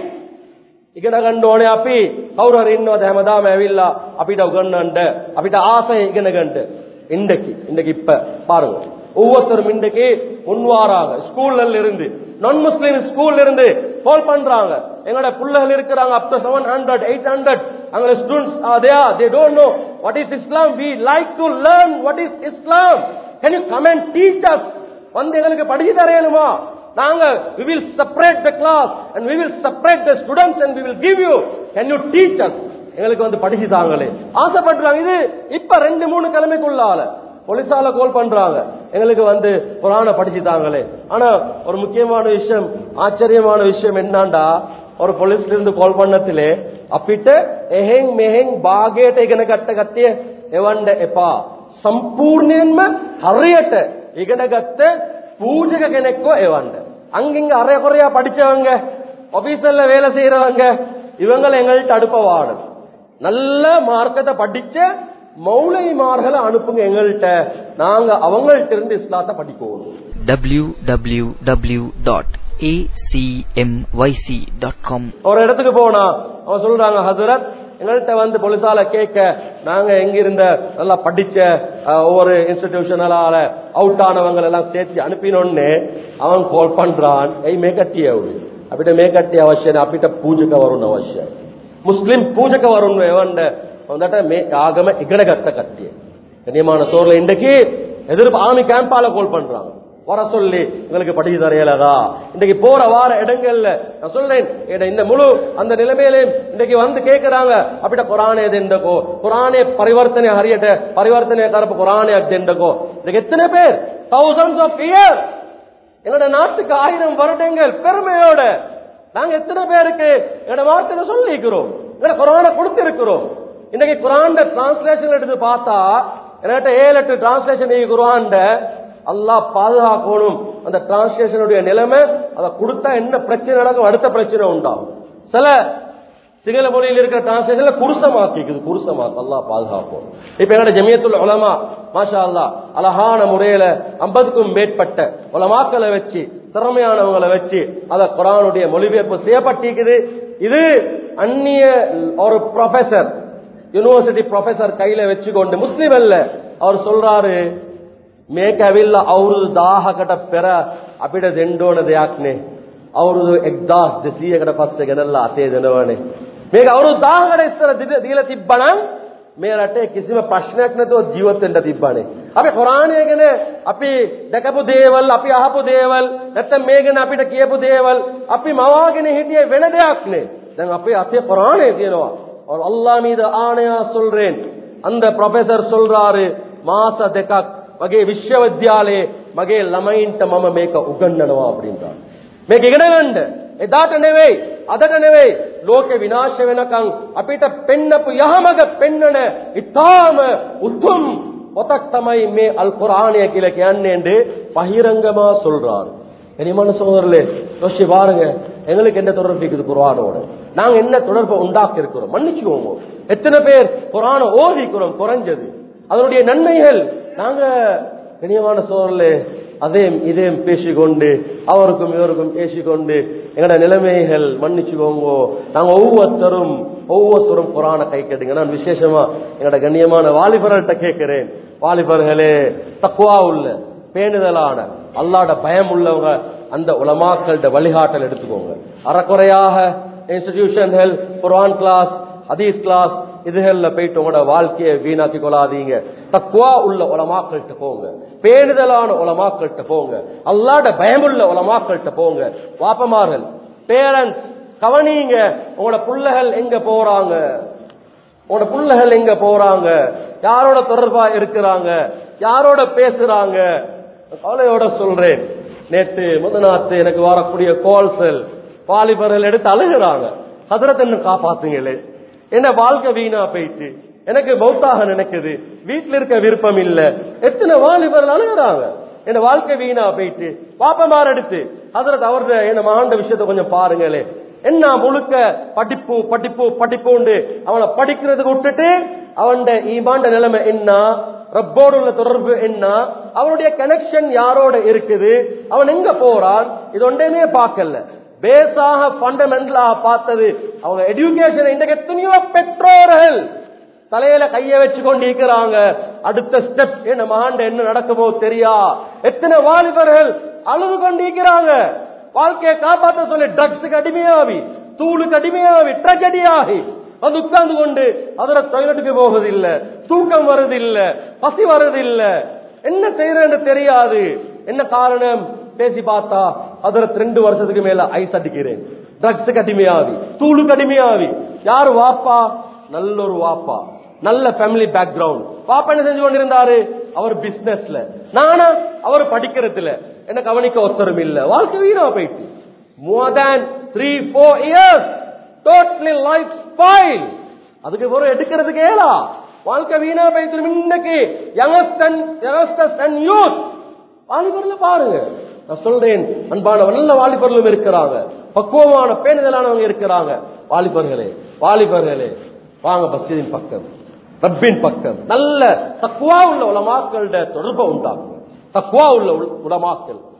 ඉගෙන ගන්න ඕනේ අපි කවුරු හරි ඉන්නවද හැමදාම ඇවිල්ලා අපිට උගන්වන්න අපිට ආසය ඉගෙන ගන්න இன்றைக்கு இன்றைக்கு இப்ப பாருங்க ஒவ்வொருத்தரும் இன்றைக்கு முன்வாராங்க ஸ்கூல்ல இருந்து நான் முஸ்லீம் ஸ்கூல்ல இருந்து கால் பண்றாங்க எங்களோட பிள்ளைகள் இருக்கிறாங்க up to seven hundred eight hundred அங்க students they they don't know what is Islam we like to learn what is Islam can you come and teach us வந்து எங்களுக்கு படிச்சு தரையணுமா நாங்க we will separate the class and we will separate the students and we will give you can you teach us எங்களுக்கு வந்து படிச்சு தாங்களே ஆசைப்படுறாங்க இது இப்ப ரெண்டு மூணு கிழமைக்குள்ளால போலீஸால கோல் பண்றாங்க எங்களுக்கு வந்து புராண படிச்சு தாங்களே ஆனா ஒரு முக்கியமான விஷயம் ஆச்சரியமான விஷயம் என்னண்டா ஒரு போலீஸ்ல இருந்து கோல் பண்ணத்திலே අපිට එහෙන් මෙහෙන් භාගයට ඉගෙන ගත්ත කට්ටිය එවන්න එපා සම්පූර්ණයෙන්ම හරියට ඉගෙන ගත්ත பூஜக කෙනෙක්ව එවන්න அங்கிங்க அரை குறையா படிச்சவங்க ஆபீஸ்ல வேலை செய்யறவங்க இவங்களை எங்கள்கிட்ட அடுப்ப வாடும் நல்ல மார்க்கத்தை படிச்ச மௌலைமார்களை அனுப்புங்க எங்கள்கிட்ட நாங்க அவங்கள்ட்ட இருந்து இஸ்லாத்தை படிக்கணும் www.acmyc acmyc.com ஒரு இடத்துக்கு போனா அவன் சொல்றாங்க ஹசரத் எங்கள்கிட்ட வந்து போலீஸால கேட்க நாங்க எங்க இருந்த நல்லா படிச்ச அஹ், ஒவ்வொரு இன்ஸ்டிடியூஷனால அவுட் ஆனவங்க எல்லாம் சேர்த்து அனுப்பினோன்னு அவன் கால் பண்றான் ஐ மேகட்டி அவரு අපිට මේ කට්ටිය අවශ්‍ය නැහැ අපිට පූජක වරුන් අවශ්‍යයි මුස්ලිම් පූජක වරුන් එවන්න හොඳට මේ ආගම ඉගෙන ගත්ත කට්ටිය கண்ணியமான சோர்ல இன்றைக்கு எதிர்ப்பு ஆமி கேம்பால கோல் பண்றாங்க வர சொல்லி எங்களுக்கு படிச்சு தரையலதா இன்றைக்கு போற வார இடங்கள்ல நான் சொல்றேன் ஏன்னா இந்த முழு அந்த நிலைமையிலையும் இன்றைக்கு வந்து கேட்கிறாங்க අපිට குரானே දෙන්නකෝ குரானே பரிவர்த்தனை ஹரியட்ட பரிவர்த்தனை கரப்பு குரானே දෙන්නකோ இதுக்கு எத்தனை பேர் thousands of years எங்களோட நாட்டுக்கு ஆயிரம் வருடங்கள் பெருமையோட நாங்க எத்தனை பேருக்கு எங்களோட வார்த்தையில சொல்லிக்கிறோம் எங்களோட குரானை கொடுத்திருக்கிறோம் இன்னைக்கு குரான் டிரான்ஸ்லேஷன் எடுத்து பார்த்தா என்கிட்ட ஏழு எட்டு டிரான்ஸ்லேஷன் குரான் அல்லாஹ் பாதுகாக்கணும் அந்த டிரான்ஸ்லேஷனுடைய நிலைமை அதை கொடுத்தா என்ன பிரச்சனை நடக்கும் அடுத்த பிரச்சனை உண்டாகும் சில சிங்கள மொழியில் இருக்கிற டிரான்ஸ்லேஷன்ல குருசமாக்கிக்குது குருசமாக்கு அல்லாஹ் பாதுகாப்போம் இப்ப என்னோட ஜமியத்துல் உலமா மாஷா அல்லாஹ் அழகான முறையில ஐம்பதுக்கும் மேற்பட்ட உலமாக்களை வச்சு திறமையானவங்களை வச்சு அத குரானுடைய மொழிபெயர்ப்பு செய்யப்பட்டிருக்குது இது அந்நிய ஒரு ப்ரொஃபசர் யூனிவர்சிட்டி ப்ரொஃபசர் கையில வச்சுக்கொண்டு முஸ்லீம் அல்ல அவர் சொல்றாரு මේක ඇවිල්ලා අවුරුදු 1000කට පෙර අපිට දෙන්න ඕන දෙයක් නේ. අවුරුදු 1200කට පස්සේ ගෙනල්ලා අතේ දෙනවනේ. මේක අවුරුදු 1000කට ඉස්සර දී- දීලා තිබ්බනම් මේ රටේ කිසිම ප්‍රශ්නයක් නැතුව ජීවත් වෙන්න තිබ්බනේ. අපි කුරානය ගැන අපි දැකපු දේවල්, අපි අහපු දේවල්, නැත්නම් මේ ගැන අපිට කියපු දේවල්, අපි මවාගෙන හිටියේ වෙන දෙයක් නේ. දැන් අපේ අතේ කුරානය තියෙනවා. அவர் அல்லாஹ் மீது ஆணையா சொல்றேன் அந்த ப்ரொஃபசர் சொல்றாரு மாச දෙකක් මගේ විශ්වවිද්‍යාලයේ මගේ ළමයින්ට මම මේක උගන්වනවා அப்படின்றார் මේක ඉගෙන ගන්න එදාට නෙවෙයි අදට නෙවෙයි ලෝකෙ විනාශ වෙනකන් අපිට පෙන්නපු යහමග පෙන්නන ඉතාම උතුම් පොතක් තමයි මේ අල් කුර්ආනය කියලා කියන්නේ என்று பகிரங்கமா சொல்றார் கனிமான சகோதரர்களே யோசிச்சு பாருங்க எங்களுக்கு என்ன தொடர்பு இருக்குது குரானோட நாங்க என்ன தொடர்பை உண்டாக்கி இருக்கிறோம் மன்னிச்சுக்கோங்க எத்தனை பேர் குரான ஓதிக்கிறோம் குறைஞ்சது அதனுடைய நன்மைகள் நாங்க கனியமான சோழர்களே அதையும் இதையும் பேசிக்கொண்டு அவருக்கும் இவருக்கும் பேசிக்கொண்டு எங்களோட நிலைமைகள் மன்னிச்சுக்கோங்க நாங்க ஒவ்வொருத்தரும் ஒவ்வொருத்தரும் குரான கை கேட்டுங்க நான் விசேஷமா எங்களோட கண்ணியமான வாலிபர்கள்ட்ட கேட்கிறேன் வாலிபர்களே தக்குவா உள்ள பேணுதலான அல்லாட பயம் உள்ளவங்க அந்த உலமாக்கள்ட வழிகாட்டல் எடுத்துக்கோங்க அறக்குறையாக இன்ஸ்டிடியூஷன்கள் குர்ஆன் கிளாஸ் ஹதீஸ் கிளாஸ் இதுகள்ல போயிட்டு உங்களோட வாழ்க்கையை வீணாக்கி கொள்ளாதீங்க தக்குவா உள்ள உலமாக்கள்கிட்ட போங்க பேணுதலான உலமாக்கள்கிட்ட போங்க அல்லாட பயமுள்ள உலமாக்கள்கிட்ட போங்க வாப்பமார்கள் பேரண்ட்ஸ் கவனிங்க உங்களோட புள்ளைகள் எங்க போறாங்க உங்களோட புள்ளைகள் எங்க போறாங்க யாரோட தொடர்பா இருக்கிறாங்க யாரோட பேசுறாங்க கவலையோட சொல்றேன் நேத்து முதநாத்து எனக்கு வரக்கூடிய கால்சல் வாலிபர்கள் எடுத்து அழுகிறாங்க ஹதரத் என்ன காப்பாத்துங்களே என்ன வாழ்க்கை வீணா போயிட்டு எனக்கு பௌத்தாக நினைக்குது வீட்டுல இருக்க விருப்பம் இல்ல எத்தனை வாலிபர்கள் அழுகிறாங்க என்ன வாழ்க்கை வீணா போயிட்டு பாப்பமார் எடுத்து ஹதரத் அவர்த என்ன மகாண்ட விஷயத்தை கொஞ்சம் பாருங்களே என்ன முழுக்க படிப்பு படிப்பு படிப்புண்டு அவனை படிக்கிறதுக்கு விட்டுட்டு அவன் ஈமாண்ட நிலைமை என்ன ரப்போடு உள்ள தொடர்பு என்ன அவனுடைய கனெக்ஷன் யாரோட இருக்குது அவன் எங்க போறான் இது ஒன்றையுமே பார்க்கல பேஸாக ஃபண்டமெண்டலாக பார்த்தது அவங்க எஜுகேஷன் இன்றைக்கு எத்தனையோ பெற்றோர்கள் தலையில கைய வச்சு கொண்டு இருக்கிறாங்க அடுத்த ஸ்டெப் என்ன மாண்ட என்ன நடக்குமோ தெரியா எத்தனை வாலிபர்கள் அழுது கொண்டு இருக்கிறாங்க வாழ்க்கையை காப்பாற்ற சொல்லி ட்ரக்ஸுக்கு அடிமையாவி தூளுக்கு அடிமையாவி ட்ரெஜடி ஆகி அது உட்கார்ந்து கொண்டு அதுல டாய்லெட்டுக்கு போவதில்ல தூக்கம் வருதில்ல பசி வருதில்ல என்ன செய்யறேன்னு தெரியாது என்ன காரணம் பேசி பார்த்தா அதுல ரெண்டு வருஷத்துக்கு மேல ஐஸ் அடிக்கிறேன் ட்ரக்ஸுக்கு அடிமையாவி தூளுக்கு அடிமையாவி யாரு வாப்பா நல்ல ஒரு வாப்பா நல்ல ஃபேமிலி பேக்ரவுண்ட் பாப்பா என்ன செஞ்சு கொண்டிருந்தாரு அவர் பிசினஸ்ல நானா அவர் படிக்கிறதுல என்ன கவனிக்க ஒருத்தரும் இல்ல வாழ்க்கை வீணா போயிட்டு more than three four years totally life spoil அதுக்கு ஒரு எடுக்கிறதுக்கு ஏலா வாழ்க்கை வீணா போயிட்டு இன்னைக்கு யங்ஸ்டன் யங்ஸ்டர்ஸ் அண்ட் யூத் வாலிபர்ல பாருங்க நான் சொல்றேன் அன்பான நல்ல வாலிபர்களும் இருக்கிறாங்க பக்குவமான பேணுதலானவங்க இருக்கிறாங்க வாலிபர்களே வாலிபர்களே வாங்க பஸ்தின் பக்கம் ரப்பின் பக்கம் நல்ல தக்குவா உள்ள உலமாக்களோட தொடர்பை உண்டாக்கும் தக்குவா உள்ள உல- உலமாக்கள்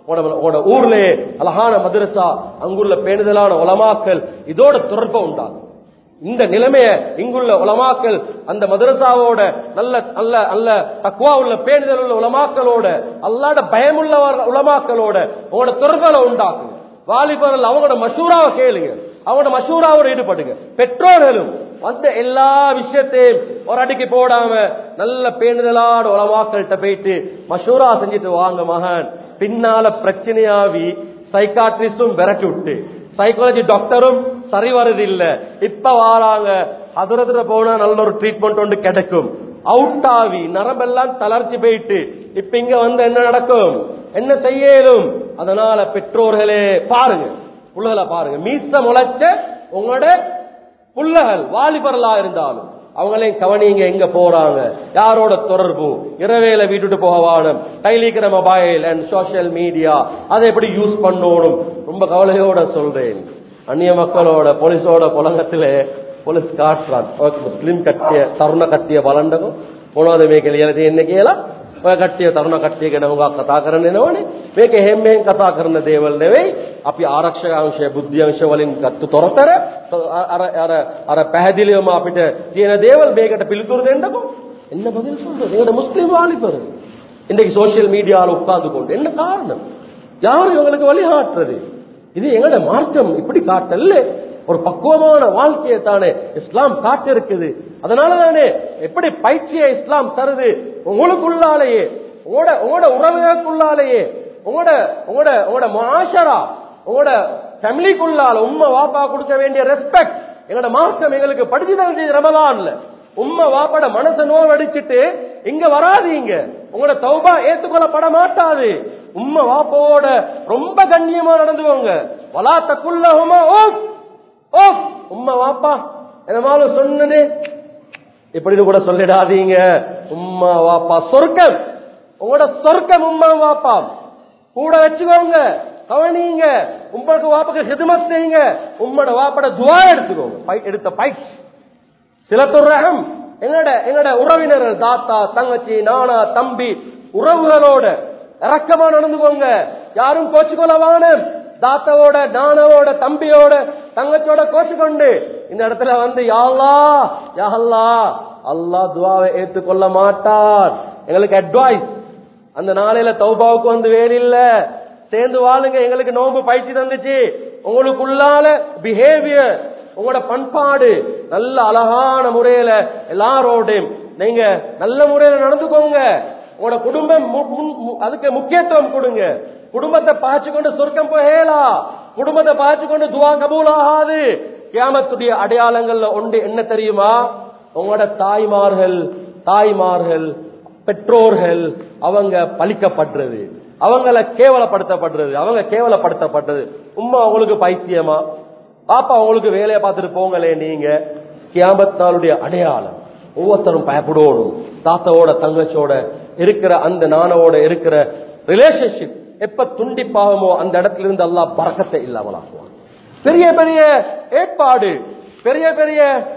உங்களோட உங்களோட ஊர்ல அழகான மதரசா அங்குள்ள பேணுதலான உலமாக்கள் இதோட தொடர்பை உண்டாகும் இந்த நிலைமைய இங்குள்ள உலமாக்கள் அந்த மதரசாவோட நல்ல நல்ல நல்ல தக்குவா உள்ள பேணுதல் உள்ள உலமாக்களோட அல்லாட பயமுள்ள உலமாக்களோட உங்களோட தொடர்புகளை உண்டாக்குங்க வாலிபர்கள் அவங்களோட மஷூராவை கேளுங்க அவங்களோட மஷூராவோட ஈடுபடுங்க பெற்றோர்களும் வந்த எல்லா விஷயத்தையும் ஒரு அடிக்கு போடாம நல்ல பேணுதலான உலமாக்கள்கிட்ட போயிட்டு மஷூரா செஞ்சுட்டு வாங்க மகன் பின்னால பிரச்சனையாவி சைக்காட்ரிஸ்டும் விரட்டி விட்டு சைக்காலஜி டாக்டரும் சரி வருது இல்ல இப்ப வாராங்க அதுரத்துல போனா நல்ல ஒரு ட்ரீட்மெண்ட் ஒன்று கிடைக்கும் அவுட் ஆவி நரம்பெல்லாம் தளர்ச்சி போயிட்டு இப்ப இங்க வந்து என்ன நடக்கும் என்ன செய்யலும் அதனால பெற்றோர்களே பாருங்க புள்ளகளை பாருங்க மீச முளைச்ச உங்களோட புள்ளகள் வாலிபர்களா இருந்தாலும் அவங்களையும் கவனிங்க எங்க போறாங்க யாரோட தொடர்பு இரவேல வீட்டுட்டு போக வாணும் கையில் இருக்கிற மொபைல் அண்ட் சோசியல் மீடியா அதை எப்படி யூஸ் பண்ணணும் ரொம்ப கவலையோட சொல்றேன் அந்நிய மக்களோட போலீஸோட புலங்கத்துல போலீஸ் காட்டுறான் முஸ்லிம் கட்டிய தருண கட்டிய பலண்டகம் මොනවද මේක ලියලා තියෙන්නේ කියලා ඔය කට්ටිය තරුණ කට්ටිය ගැන හුඟක් කතා කරන්න එනවනේ මේක හැම්මෙන් කතා කරන දේවල් නෙවෙයි අපි ආරක්ෂක අංශය බුද්ධි අංශ වලින් ගත්ත තොරතර අර අර අර පැහැදිලිවම අපිට තියෙන දේවල් මේකට පිළිතුරු දෙන්නකෝ என்ன பதில் சொல்றது எங்களோட முஸ்லீம் வாலிபர் இன்னைக்கு சோசியல் மீடியாவில் உட்கார்ந்து கொண்டு என்ன காரணம் யார் இவங்களுக்கு வழிகாட்டுறது இது எங்களோட மார்க்கம் இப்படி காட்டல்ல ஒரு பக்குவமான வாழ்க்கையை தானே இஸ்லாம் காட்டிருக்குது அதனால தானே எப்படி பயிற்சியை இஸ்லாம் தருது உங்களுக்குள்ளாலேயே உங்களோட உங்களோட உறவுகளுக்குள்ளாலேயே உங்களோட உங்களோட உங்களோட மாஷரா உங்களோட ஃபேமிலிக்குள்ளால உண்மை வாப்பா கொடுக்க வேண்டிய ரெஸ்பெக்ட் எங்களோட மார்க்கம் எங்களுக்கு படிச்சு தரது ரமலான்ல உம்மை வாப்பட மனசை நோவடிச்சிட்டு இங்க வராதீங்க உங்களோட தௌபா ஏத்துக்கொள்ளப்பட மாட்டாது உம்மை வாப்பாவோட ரொம்ப கண்ணியமா நடந்துவோங்க வலா தக்குள்ளஹுமா ஓஃப் ஓஃப் உம்மை வாப்பா என்னமாலும் சொன்னனே இப்படின்னு கூட சொல்லிடாதீங்க உம்மா வாப்பா சொர்க்கம் உங்களோட சொர்க்கம் உம்மா வாப்பா கூட வச்சுக்கோங்க கவனிங்க உங்களுக்கு வாப்பாக்கு ஹிதமத் செய்யுங்க உம்மோட வாப்பட துவா எடுத்துக்கோங்க பை- எடுத்த பயிற்சி சிலத்துர் ரகம் எங்கட எங்கட உறவினர்கள் தாத்தா தங்கச்சி நானா தம்பி உறவுகளோட இறக்கமா நடந்துக்கோங்க யாரும் கோச்சுக்கொள்ள வானம் தாத்தாவோட நானாவோட தம்பியோட தங்கச்சியோட கோச்சுக்கொண்டு இந்த இடத்துல வந்து யாழ்லா யாழ்லா அல்லாஹ் துவாவை ஏத்துக்கொள்ள மாட்டார் எங்களுக்கு அட்வைஸ் அந்த நாளையில தௌபாவுக்கு வந்து வேறு இல்ல சேர்ந்து வாழுங்க எங்களுக்கு நோன்பு பயிற்சி தந்துச்சு உங்களுக்குள்ளால பிஹேவியர் உங்களோட பண்பாடு நல்ல அழகான முறையில எல்லாரோடையும் நீங்க நல்ல முறையில நடந்துக்கோங்க உங்களோட குடும்பம் மு- முன்- மு- அதுக்கு முக்கியத்துவம் கொடுங்க குடும்பத்தை பாய்ச்சு கொண்டு சொர்க்கம் போகலா குடும்பத்தை பாய்ச்சு கொண்டு துவா கபூல் ஆகாது கியாமத்துடைய அடையாளங்கள்ல ஒன்று என்ன தெரியுமா உங்களோட தாய்மார்கள் தாய்மார்கள் பெற்றோர்கள் அவங்க பழிக்கப்படுறது அவங்கள கேவலப்படுத்தப்படுறது அவங்க கேவலப்படுத்தப்படுறது உம்மா அவங்களுக்கு பைத்தியமா பாப்பா உங்களுக்கு வேலையை பார்த்துட்டு போங்களே நீங்க கியாமத் நாளுடைய அடையாளம் ஒவ்வொருத்தரும் பயப்படணும் தாத்தாவோட தங்கச்சியோட இருக்கிற அந்த நானோட இருக்கிற ரிலேஷன்ஷிப் எப்ப துண்டிப்பாகுமோ அந்த இடத்துல இருந்து அல்லாஹ் பறக்கத்தை இல்லாமலாக்குவான் பெரிய பெரிய ஏற்பாடு பெரிய பெரிய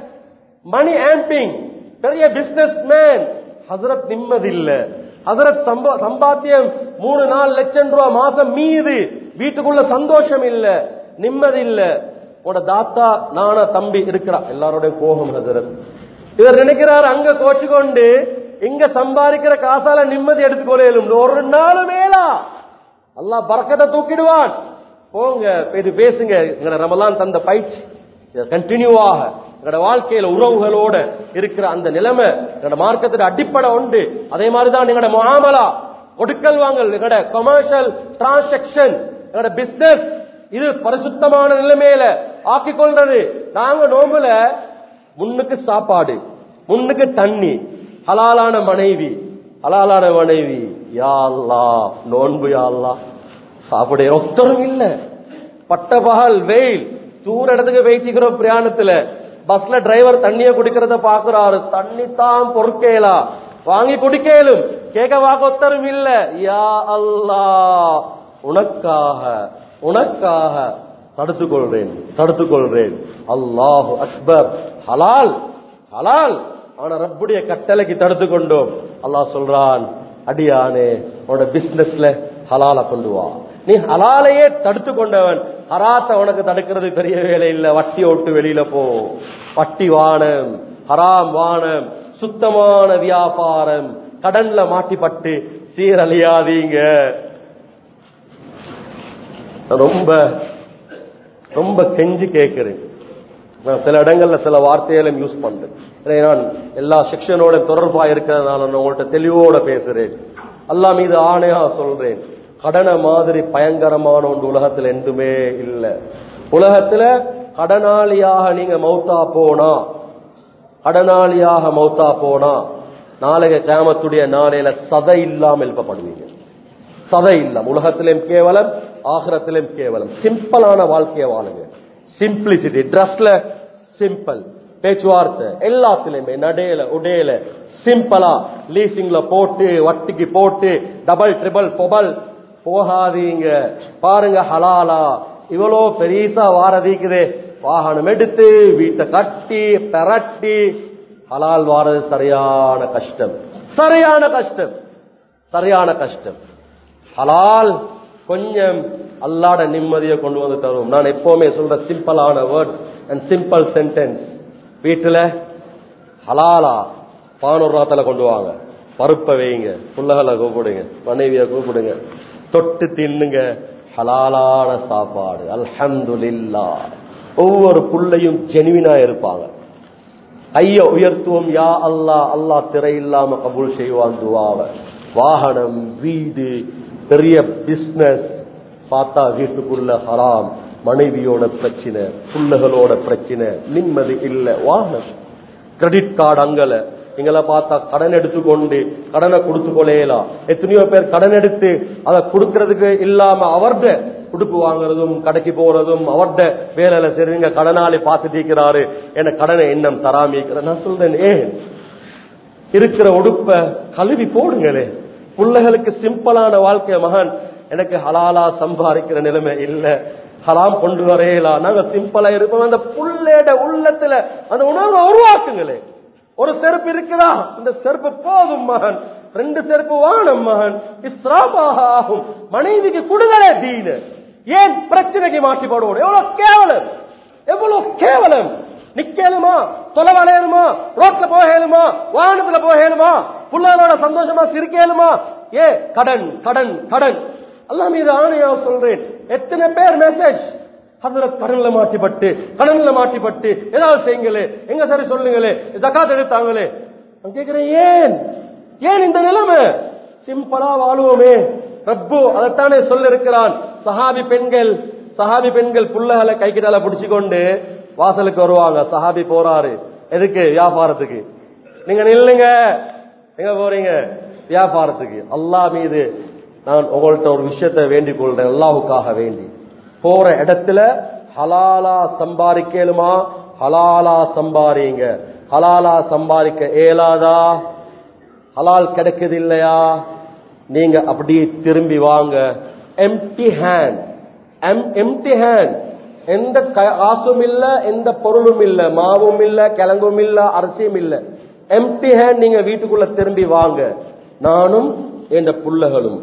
மணி ஆம்பிங் பெரிய பிசினஸ் மேன் ஹசரத் நிம்மதி இல்ல ஹசரத் சம்பா- சம்பாத்தியம் மூணு நாலு லட்சம் ரூபாய் மாசம் மீது வீட்டுக்குள்ள சந்தோஷம் இல்ல நிம்மதி இல்ல உட தாத்தா நானா தம்பி இருக்கிறா எல்லாரோட கோபம் ஹசரத் இவர் நினைக்கிறார் அங்க கோச்சு கொண்டு இங்க சம்பாதிக்கிற காசால நிம்மதி எடுத்துக்கொள்ளும் ஒரு நாலு மேலா அல்லாஹ் பறக்கத்தை தூக்கிடுவான் போங்க இது பேசுங்க எங்கட ரமலான் தந்த பயிற்சி கண்டினியூவாக எங்களோட வாழ்க்கையில உறவுகளோட இருக்கிற அந்த நிலைமை எங்களோட மார்க்கத்துல அடிப்படை உண்டு அதே மாதிரிதான் எங்களோட முகாமலா கொடுக்கல் வாங்கல் எங்களோட கமர்ஷியல் டிரான்சாக்சன் எங்களோட பிசினஸ் இது பரிசுத்தமான நிலைமையில ஆக்கிக் கொள்றது நாங்க நோம்புல முன்னுக்கு சாப்பாடு முன்னுக்கு தண்ணி ஹலாலான மனைவி ஹலாலான மனைவி யா அல்லாஹ் நோன்பு யா அல்லாஹ் சாப்பிட ஒத்தரும் இல்ல பட்ட பகல் வெயில் தூர இடத்துக்கு போயிட்டு பிரயாணத்துல பஸ்ல டிரைவர் தண்ணிய குடிக்கிறத பாக்குறாரு தண்ணி தான் பொறுக்கேலா வாங்கி குடிக்கலும் கேட்க வாக்க ஒத்தரும் இல்ல யா அல்லாஹ் உனக்காக உனக்காக தடுத்துக் கொள்றேன் தடுத்துக் கொள்றேன் அல்லாஹு அக்பர் ஹலால் ஹலால் ஆனா ரப்புடைய கட்டளைக்கு தடுத்து கொண்டோம் அல்லாஹ் சொல்றான் அடியானே உன்னோட பிசினஸ்ல ஹலால கொண்டு வா நீ ஹலாலையே தடுத்து கொண்டவன் ஹராத்த உனக்கு தடுக்கிறது பெரிய வேலை இல்ல வட்டி ஓட்டு வெளியில போ வட்டி வானம் ஹராம் வானம் சுத்தமான வியாபாரம் கடன்ல மாட்டிப்பட்டு சீரழியாதீங்க நான் ரொம்ப ரொம்ப கெஞ்சி கேட்கிறேன் நான் சில இடங்கள்ல சில வார்த்தைகளும் யூஸ் பண்றேன் ஏன்னா நான் எல்லா செக்ஷனோட தொடர்பா இருக்கிறதுனால நான் உங்கள்கிட்ட தெளிவோட பேசுறேன் அல்லா மீது ஆணையா சொல்றேன் கடனை மாதிரி பயங்கரமான ஒன்று உலகத்துல எதுவுமே இல்லை உலகத்துல கடனாளியாக நீங்க மௌத்தா போனா கடனாளியாக மௌத்தா போனா நாளைய கிராமத்துடைய நாளையில சதை இல்லாமல் எழுப்பப்படுவீங்க சதை இல்லாம உலகத்திலும் கேவலம் ஆகிரத்திலும் கேவலம் சிம்பிளான வாழ்க்கையை வாழுங்க சிம்பிளிசிட்டி ட்ரெஸ்ல சிம்பிள் பேச்சுவார்த்தை எல்லாத்திலுமே நடையில உடையில சிம்பிளா லீசிங்ல போட்டு வட்டிக்கு போட்டு டபுள் ட்ரிபிள் பொபல் போகாதீங்க பாருங்க ஹலாலா இவ்வளோ பெரியசா வாரதிக்குதே வாகனம் எடுத்து வீட்டை கட்டி பெரட்டி ஹலால் வாரது சரியான கஷ்டம் சரியான கஷ்டம் சரியான கஷ்டம் ஹலால் கொஞ்சம் அல்லாட நிம்மதியை கொண்டு வந்து தரும் நான் எப்பவுமே சொல்ற சிம்பிளான வேர்ட்ஸ் அண்ட் சிம்பிள் சென்டென்ஸ் வீட்டுல ஹலாலா பானூர் ராத்துல கொண்டு வாங்க பருப்பை வைங்க புள்ளகளை கூப்பிடுங்க மனைவியை கூப்பிடுங்க தொட்டு தின்னுங்க ஹலாலான சாப்பாடு அல்ஹம்துலில்லா ஒவ்வொரு புள்ளையும் ஜெனுவினா இருப்பாங்க கைய உயர்த்துவோம் யா அல்லா அல்லா திரை இல்லாம கபூல் செய்வான் துவாவ வாகனம் வீடு பெரிய பிசினஸ் பார்த்தா வீட்டுக்குள்ள ஹராம் மனைவியோட பிரச்சனை புள்ளைகளோட பிரச்சனை நிம்மதி இல்ல வாகனம் கிரெடிட் கார்டு அங்கல நீங்கள பார்த்தா கடன் எடுத்துக்கொண்டு கடனை கொடுத்து கொள்ளையலாம் எத்தனையோ பேர் கடன் எடுத்து அதை கொடுக்கறதுக்கு இல்லாம அவர்ட உடுப்பு வாங்குறதும் கடைக்கு போறதும் அவர்ட வேலையில சரிங்க கடனாளி பார்த்துட்டு இருக்கிறாரு என்ன கடனை இன்னும் தராமிக்கிற நான் சொல்றேன் ஏன் இருக்கிற உடுப்ப கழுவி போடுங்களே பிள்ளைகளுக்கு சிம்பிளான வாழ்க்கை மகன் எனக்கு ஹலாலா சம்பாதிக்கிற நிலைமை இல்ல ஹலாம் கொண்டு வரையலாம் நாங்க சிம்பிளா இருப்போம் அந்த புள்ளேட உள்ளத்துல அந்த உணர்வை உருவாக்குங்களே ஒரு செருப்பு இருக்குதா இந்த செருப்பு போதும் மகன் ரெண்டு செருப்பு வானம் மகன் இஸ்ராபாக ஆகும் மனைவிக்கு குடுதலே தீனு ஏன் பிரச்சனைக்கு மாற்றி போடுவோம் எவ்வளவு கேவலம் எவ்வளவு கேவலம் நிக்கலுமா தொலைவலையலுமா ரோட்ல போகலுமா வாகனத்துல போகலுமா புள்ளகளோட சந்தோஷமா சிரிக்கலுமா ஏ கடன் கடன் கடன் அல்லா மீது ஆணையா சொல்றேன் எத்தனை பேர் மெசேஜ் அதுல கடன்ல மாட்டிப்பட்டு கடன்ல மாட்டிப்பட்டு ஏதாவது செய்யுங்களே எங்க சரி சொல்லுங்களே ஜக்காத் எடுத்தாங்களே நான் கேட்கிறேன் ஏன் ஏன் இந்த நிலைமை சிம்பிளா வாழுவோமே ரப்பு அதைத்தானே சொல்ல இருக்கிறான் சஹாபி பெண்கள் சஹாபி பெண்கள் புள்ளகளை கைக்கிட்டால பிடிச்சு கொண்டு வாசலுக்கு வருவாங்க சஹாபி போறாரு எதுக்கு வியாபாரத்துக்கு நீங்க நில்லுங்க எங்க போறீங்க வியாபாரத்துக்கு அல்லாஹ் மீது நான் உங்கள்ட்ட ஒரு விஷயத்தை வேண்டிக் கொள்றேன் அல்லாஹுக்காக வேண்டி போற இடத்துல ஹலாலா சம்பாதிக்கலுமா ஹலாலா சம்பாரிங்க ஹலாலா சம்பாதிக்க இயலாதா ஹலால் கிடைக்குது இல்லையா நீங்க அப்படியே திரும்பி வாங்க எம்டி ஹேண்ட் எம்டி ஹேண்ட் எந்த காசும் இல்ல எந்த பொருளும் இல்ல மாவும் இல்ல கிழங்கும் இல்ல அரிசியும் இல்ல எம்டி ஹேண்ட் நீங்க வீட்டுக்குள்ள திரும்பி வாங்க நானும் என்ற புள்ளகளும்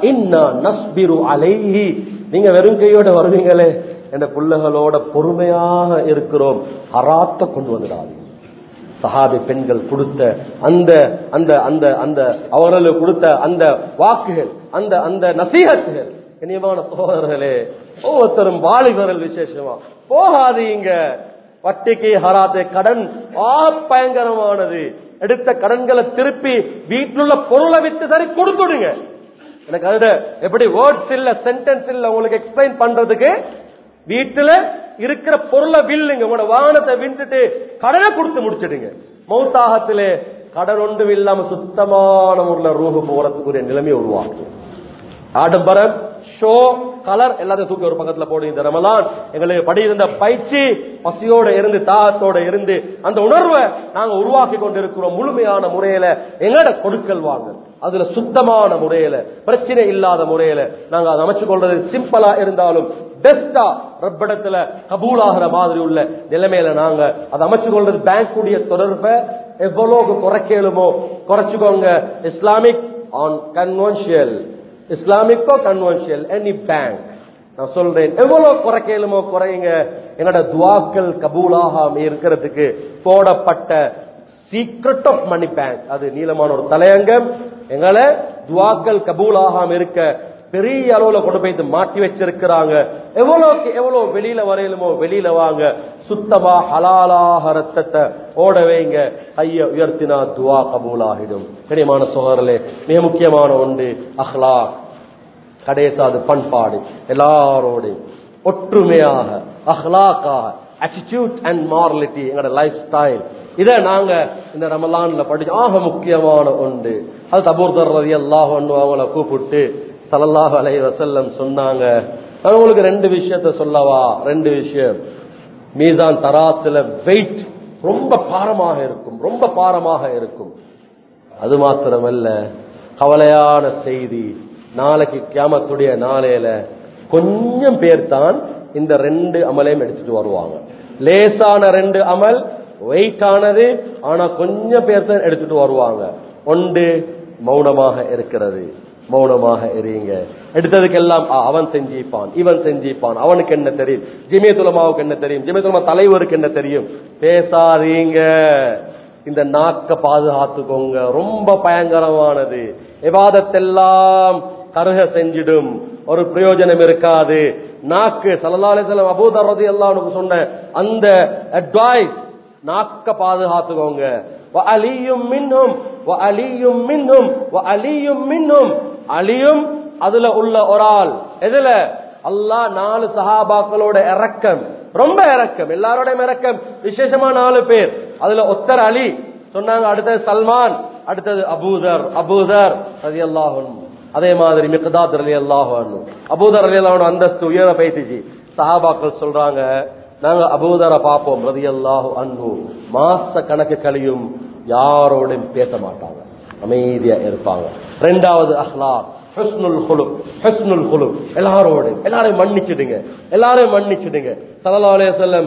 நஸ்பிரு அலைஹி நீங்க வெறும் கையோட வருவீங்களே என்ற புள்ளகளோட பொறுமையாக இருக்கிறோம் அராத்த கொண்டு வந்துடாது சஹாபி பெண்கள் கொடுத்த அந்த அந்த அந்த அந்த அவர்களுக்கு கொடுத்த அந்த வாக்குகள் அந்த அந்த நசீகத்துகள் இனியமான சகோதரர்களே ஒவ்வொருத்தரும் வாலிபர்கள் விசேஷமா போகாதீங்க வட்டிக்கு ஹராத்து கடன் ஆ பயங்கரமானது எடுத்த கடன்களை திருப்பி வீட்டிலுள்ள பொருளை விட்டு சரி கொடுத்துடுங்க எனக்கு அதுல எப்படி வேர்ட்ஸ் இல்ல சென்டென்ஸ் இல்ல உங்களுக்கு எக்ஸ்பிளைன் பண்றதுக்கு வீட்டுல இருக்கிற பொருளை வில்லுங்க உங்களோட வாகனத்தை விட்டுட்டு கடனை கொடுத்து முடிச்சிடுங்க மௌத்தாகத்திலே கடன் ஒன்றும் இல்லாம சுத்தமான முறையில் ரூபு போறதுக்குரிய நிலைமை உருவாக்கும் ஆடம்பரம் ஷோ கலர் எல்லாத்தையும் தூக்கி ஒரு பக்கத்துல போடுங்க இந்த ரமலான் எங்களுக்கு படி இருந்த பயிற்சி பசியோட இருந்து தாகத்தோட இருந்து அந்த உணர்வை நாங்க உருவாக்கி கொண்டிருக்கிறோம் முழுமையான முறையில எங்கட கொடுக்கல் வாங்க அதுல சுத்தமான முறையில பிரச்சனை இல்லாத முறையில நாங்க அதை அமைச்சு கொள்றது சிம்பிளா இருந்தாலும் பெஸ்டா ரப்பிடத்துல கபூலாகிற மாதிரி உள்ள நிலைமையில நாங்க அதை அமைச்சு கொள்றது பேங்க் உடைய தொடர்பை எவ்வளவு குறைக்கலுமோ குறைச்சுக்கோங்க இஸ்லாமிக் ஆன் கன்வென்ஷியல் இஸ்லாமிக்கோ கன்வென்ஷியல் எனி பேங்க் நான் சொல்றேன் எவ்வளவு குறைக்கலுமோ குறையுங்க என்னோட துவாக்கள் கபூலாகாம இருக்கிறதுக்கு போடப்பட்ட சீக்ரெட் ஆஃப் மணி பேங்க் அது நீளமான ஒரு தலையங்கம் எங்களை துவாக்கள் கபூலாகாம இருக்க பெரிய அளவுல கொண்டு போய் மாட்டி வச்சிருக்கிறாங்க எவ்வளவுக்கு எவ்வளவு வெளியில வரையிலுமோ வெளியில வாங்க சுத்தமா ஹலாலாக ரத்தத்தை ஓட வைங்க கைய உயர்த்தினா துவா கபூலாகிடும் கனியமான சோதரலே மிக முக்கியமான ஒன்று அஹ்லாக் கடைசாது பண்பாடு எல்லாரோடையும் ஒற்றுமையாக அஹ்லாக்காக attitude அண்ட் மாரலிட்டி எங்களோட லைஃப் ஸ்டைல் இதை நாங்க இந்த ரமலான்ல படிச்சு ஆக முக்கியமான ஒன்று அது தபூர் ரதி அல்லாஹ் அவங்கள கூப்பிட்டு சல்லல்லாஹு அலைஹி வஸல்லம் சொன்னாங்க நான் உங்களுக்கு ரெண்டு விஷயத்த சொல்லவா ரெண்டு விஷயம் மீசான் தராத்துல வெயிட் ரொம்ப பாரமாக இருக்கும் ரொம்ப பாரமாக இருக்கும் அது மாத்திரமல்ல கவலையான செய்தி நாளைக்கு கியாமத்துடைய நாளையில கொஞ்சம் பேர் தான் இந்த ரெண்டு அமலையும் எடுத்துட்டு வருவாங்க லேசான ரெண்டு அமல் வெயிட் ஆனது ஆனா கொஞ்சம் பேர் தான் எடுத்துட்டு வருவாங்க ஒன்று மௌனமாக இருக்கிறது மௌனமாக எரியுங்க எடுத்ததுக்கெல்லாம் ஆ, அவன் செஞ்சிப்பான் இவன் செஞ்சிப்பான் அவனுக்கு என்ன தெரியும் ஜிமியத்துலமாவுக்கு என்ன தெரியும் ஜிமியத்துலமா தலைவருக்கு என்ன தெரியும் பேசாதீங்க இந்த நாக்க பாதுகாத்துக்கோங்க ரொம்ப பயங்கரமானது எவாதத்தெல்லாம் கருக செஞ்சிடும் ஒரு பிரயோஜனம் இருக்காது நாக்கு சலலாலயம் அபூதரது எல்லாம் சொன்ன அந்த அட்வைஸ் நாக்க பாதுகாத்துக்கோங்க அலியும் மின்னும் அலியும் மின்னும் அலியும் மின்னும் அலியும் அதுல உள்ள ஒரு ஆள் எதுல அல்லாஹ் நாலு சஹாபாக்களோட இறக்கம் ரொம்ப இறக்கம் எல்லாரோடையும் இறக்கம் விசேஷமா நாலு பேர் அதுல ஒத்தர் அலி சொன்னாங்க அடுத்தது சல்மான் அடுத்தது அபூதர் அபூதர் ரதி அதே மாதிரி மிகதாத் ரலி அல்லாஹு அபூதர் ரலி அல்லாஹ் அந்தஸ்து உயர பயிற்சி சஹாபாக்கள் சொல்றாங்க நாங்க அபூதரை பார்ப்போம் ரதி அல்லாஹு அன்பு மாச கணக்கு கழியும் யாரோடையும் பேச மாட்டாங்க அமைதியா இருப்பாங்க ரெண்டாவது அஹ்லாக் ஹஸ்னுல் குலுக் ஹஸ்னுல் குலுக் எல்லாரோடையும் எல்லாரையும் மன்னிச்சிடுங்க எல்லாரையும் மன்னிச்சிடுங்க சல்லல்லாஹு அலைஹி வஸல்லம்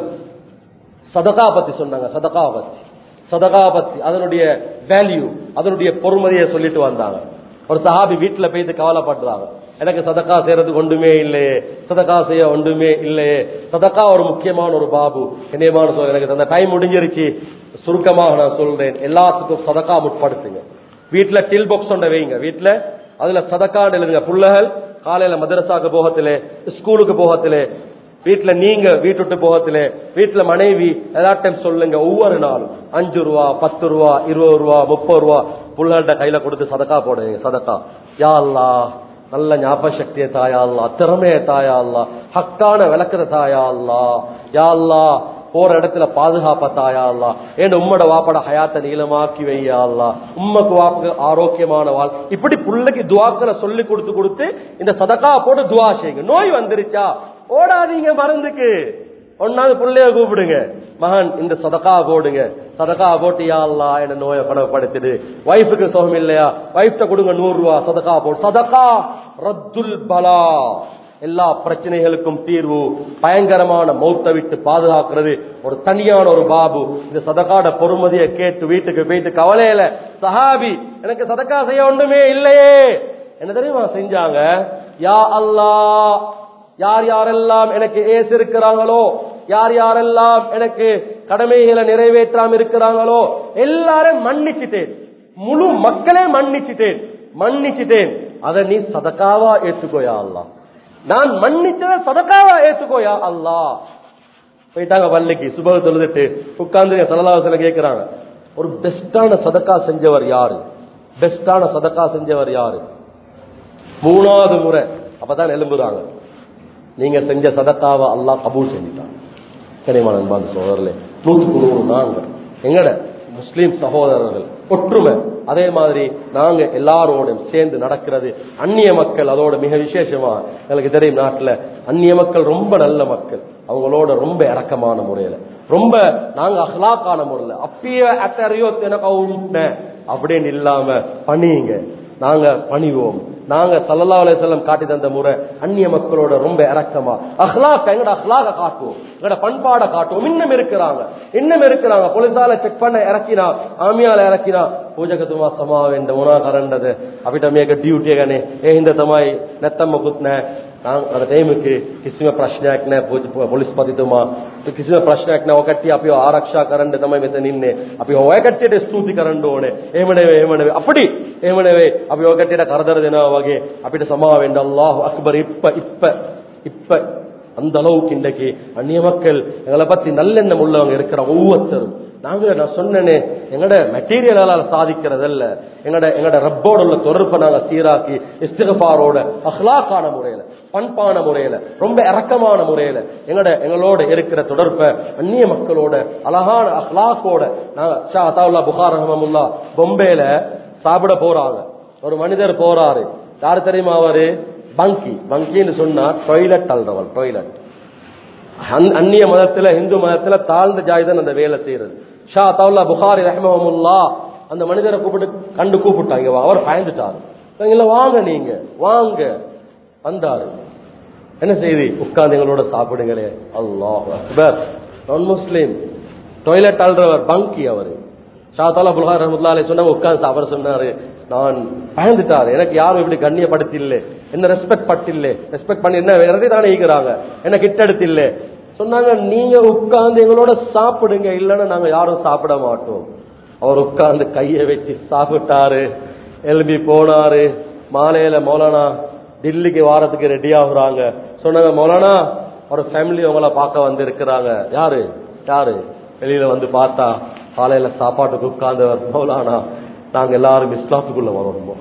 சதகா பத்தி சொன்னாங்க சதகா பத்தி சதகா பத்தி அதனுடைய வேல்யூ அதனுடைய பொறுமதியை சொல்லிட்டு வந்தாங்க ஒரு சஹாபி வீட்டுல போயிட்டு கவலைப்படுறாங்க எனக்கு சதக்கா செய்யறதுக்கு ஒன்றுமே இல்லையே சதக்கா செய்ய ஒன்றுமே இல்லையே சதக்கா ஒரு முக்கியமான ஒரு பாபு என்னையமான சொல்ல எனக்கு அந்த டைம் முடிஞ்சிருச்சு சுருக்கமாக நான் சொல்றேன் எல்லாத்துக்கும் சதக்கா முற்படுத்துங்க வீட்டுல டில் பாக்ஸ் ஒன்றை வைங்க வீட்டுல அதுல சதக்கான்னு எழுதுங்க புள்ளகள் காலையில மதரசாக்கு போகத்திலே ஸ்கூலுக்கு போகத்திலே வீட்டுல நீங்க வீட்டுட்டு போகத்திலே வீட்டுல மனைவி எல்லாட்டையும் சொல்லுங்க ஒவ்வொரு நாளும் அஞ்சு ரூபா பத்து ரூபா இருபது ரூபா முப்பது ரூபா புள்ளகள்கிட்ட கையில கொடுத்து சதக்கா போடுங்க சதக்கா யா அல்லா நல்ல ஞாபக சக்தியை தாயா அல்லா திறமைய தாயா அல்லா ஹக்கான விளக்குற தாயா அல்லா யா அல்லா போற இடத்துல பாதுகாப்ப தாயா அல்லா ஏன் உம்மோட வாப்பட ஹயாத்த நீளமாக்கி வையா அல்லா உம்மக்கு வாப்புக்கு ஆரோக்கியமான வாழ் இப்படி புள்ளைக்கு துவாக்களை சொல்லி கொடுத்து கொடுத்து இந்த சதக்கா போட்டு துவா செய்யுங்க நோய் வந்துருச்சா ஓடாதீங்க மருந்துக்கு ஒன்னாவது புள்ளைய கூப்பிடுங்க மகன் இந்த சதக்கா போடுங்க சதக்கா போட்டு யா அல்லா என்ன நோயை குணப்படுத்திடு வைஃபுக்கு சுகம் இல்லையா வைஃப்ட கொடுங்க நூறு ரூபா சதக்கா போடு சதக்கா ரத்துல் பலா எல்லா பிரச்சனைகளுக்கும் தீர்வு பயங்கரமான மௌத்தை விட்டு பாதுகாக்கிறது ஒரு தனியான ஒரு பாபு இந்த சதக்காட பொறுமதியை கேட்டு வீட்டுக்கு போயிட்டு கவலையில சஹாபி எனக்கு சதக்கா செய்ய ஒன்றுமே இல்லையே என்ன தெரியுமா செஞ்சாங்க யா அல்லா யார் யாரெல்லாம் எனக்கு ஏசு இருக்கிறாங்களோ யார் யாரெல்லாம் எனக்கு கடமைகளை நிறைவேற்றாம இருக்கிறாங்களோ எல்லாரும் மன்னிச்சிட்டேன் முழு மக்களே மன்னிச்சிட்டேன் மன்னிச்சிட்டேன் அதை நீ சதக்காவா ஏத்துக்கோயா அல்லா நான் மன்னிச்சத சதக்காவா ஏத்துக்கோயா அல்லா போயிட்டாங்க பள்ளிக்கு சுபக தொழுதுட்டு உட்கார்ந்து சலலாவசல கேட்கிறாங்க ஒரு பெஸ்டான சதக்கா செஞ்சவர் யாரு பெஸ்டான சதக்கா செஞ்சவர் யாரு மூணாவது முறை அப்பதான் எழும்புறாங்க நீங்க செஞ்ச சதக்காவை அல்லாஹ் கபூல் செஞ்சுட்டாங்க கனிமான அன்பான சோதரர்களே நூற்றுக்கு நூறு நாங்க எங்கட முஸ்லீம் சகோதரர்கள் ஒற்றுமை அதே மாதிரி நாங்க எல்லாரோடும் சேர்ந்து நடக்கிறது அந்நிய மக்கள் அதோட மிக விசேஷமா எனக்கு தெரியும் நாட்டுல அந்நிய மக்கள் ரொம்ப நல்ல மக்கள் அவங்களோட ரொம்ப இறக்கமான முறையில ரொம்ப நாங்க அஹ்லாக்கான முறையில அப்பயே அத்தறியோ எனக்கு அப்படின்னு இல்லாம பணியுங்க நாங்க பணிவோம் நாங்க சல்லல்லா அலைஹிஸ்ஸலாம் காட்டி தந்த முறை அந்நிய மக்களோட ரொம்ப இறக்கமா அஹ்லாக் எங்கட அஹ்லாக காட்டுவோம் எங்கட பண்பாட காட்டுவோம் இன்னும் இருக்கிறாங்க இன்னும் இருக்கிறாங்க போலீஸால செக் பண்ண இறக்கினா ஆமியால இறக்கினா ಪೂಜಕತುಮ ಸಮಾವೆಂದ ಉನಾ ಕರಂಡದ ಅಪಿಟ ಮೇಕ ಡ್ಯೂಟಿ ಗನೆ ಏ ಹಿಂದ ತಮಾಯಿ ನೆತ್ತಮ್ಮ ಕುತ್ನ ನಾನ್ ಅದ ಟೈಮಿಗೆ ಕಿಸಿಮ ಪ್ರಶ್ನೆයක් නෑ පොලිස් පතිතුමා කිසිම ප්‍රශ්නයක් නෑ ඔය කට්ටිය අපිව ආරක්ෂා කරන්න තමයි මෙතන ඉන්නේ අපි ඔය කට්ටියට ස්තුති කරන්න ඕනේ එහෙම නෙවෙයි එහෙම නෙවෙයි අපිට එහෙම නෙවෙයි අපි ඔය කට්ටියට කරදර දෙනවා වගේ අපිට සමාව වෙන්න අල්ලාහ් අක්බර් ඉප්ප ඉප්ප ඉප්ප அந்த அளவுக்கு இன்றைக்கு அந்நிய மக்கள் எங்களை பத்தி நல்லெண்ணம் உள்ளவங்க இருக்கிற ஒவ்வொருத்தரும் நாங்க நான் சொன்னேனே எங்கட மெட்டீரியலால சாதிக்கிறதல்ல எங்கட எங்கட ரப்போட உள்ள தொடர்பை நாங்க சீராக்கி இஸ்திகபாரோட அஹ்லாக்கான முறையில பண்பான முறையில ரொம்ப இறக்கமான முறையில எங்கட எங்களோட இருக்கிற தொடர்பை அந்நிய மக்களோட அழகான அஹ்லாக்கோட நாங்க ஷா அத்தாவுல்லா புகார் ரஹமமுல்லா பொம்பேல சாப்பிட போறாங்க ஒரு மனிதர் போறாரு யாரு தெரியுமா அவரு பங்கி பங்கின்னு சொன்னா டொய்லெட் அல்றவள் டொய்லெட் அந்நிய மதத்துல இந்து மதத்துல தாழ்ந்த ஜாய் தான் அந்த வேலை செய்யறது ஷா தவுல்லா புகாரி ரஹ்மஹமுல்லா அந்த மனிதரை கூப்பிட்டு கண்டு கூப்பிட்டாங்க அவர் பயந்துட்டாரு இல்ல வாங்க நீங்க வாங்க வந்தாரு என்ன செய்தி உட்கார்ந்து எங்களோட சாப்பிடுங்களே அல்லாஹ் அக்பர் நான் முஸ்லீம் டொய்லெட் அல்றவர் பங்கி அவரு ஷா தாலா புல்ஹார் ரஹமத்துல்லாலே சொன்ன உட்கார்ந்து அவர் சொன்னாரு நான் பயந்துட்டாரு எனக்கு யாரும் இப்படி கண்ணியப்படுத்தி இல்லை என்ன ரெஸ்பெக்ட் பட்டில்லை ரெஸ்பெக்ட் பண்ணி என்ன வேறதே தானே ஈக்குறாங்க என்ன கிட்ட இல்லை சொன்னாங்க நீங்க உட்கார்ந்து எங்களோட சாப்பிடுங்க இல்லைன்னா நாங்க யாரும் சாப்பிட மாட்டோம் அவர் உட்கார்ந்து கையை வச்சு சாப்பிட்டாரு எழுப்பி போனாரு மாலையில மௌலானா டில்லிக்கு வாரத்துக்கு ரெடி ஆகுறாங்க சொன்னாங்க மௌலானா ஒரு ஃபேமிலி உங்களை பார்க்க வந்து இருக்கிறாங்க யாரு யாரு வெளியில வந்து பார்த்தா காலையில சாப்பாட்டுக்கு உட்கார்ந்தவர் மௌலானா நாங்க எல்லாரும் இஸ்லாத்துக்குள்ள வரணும்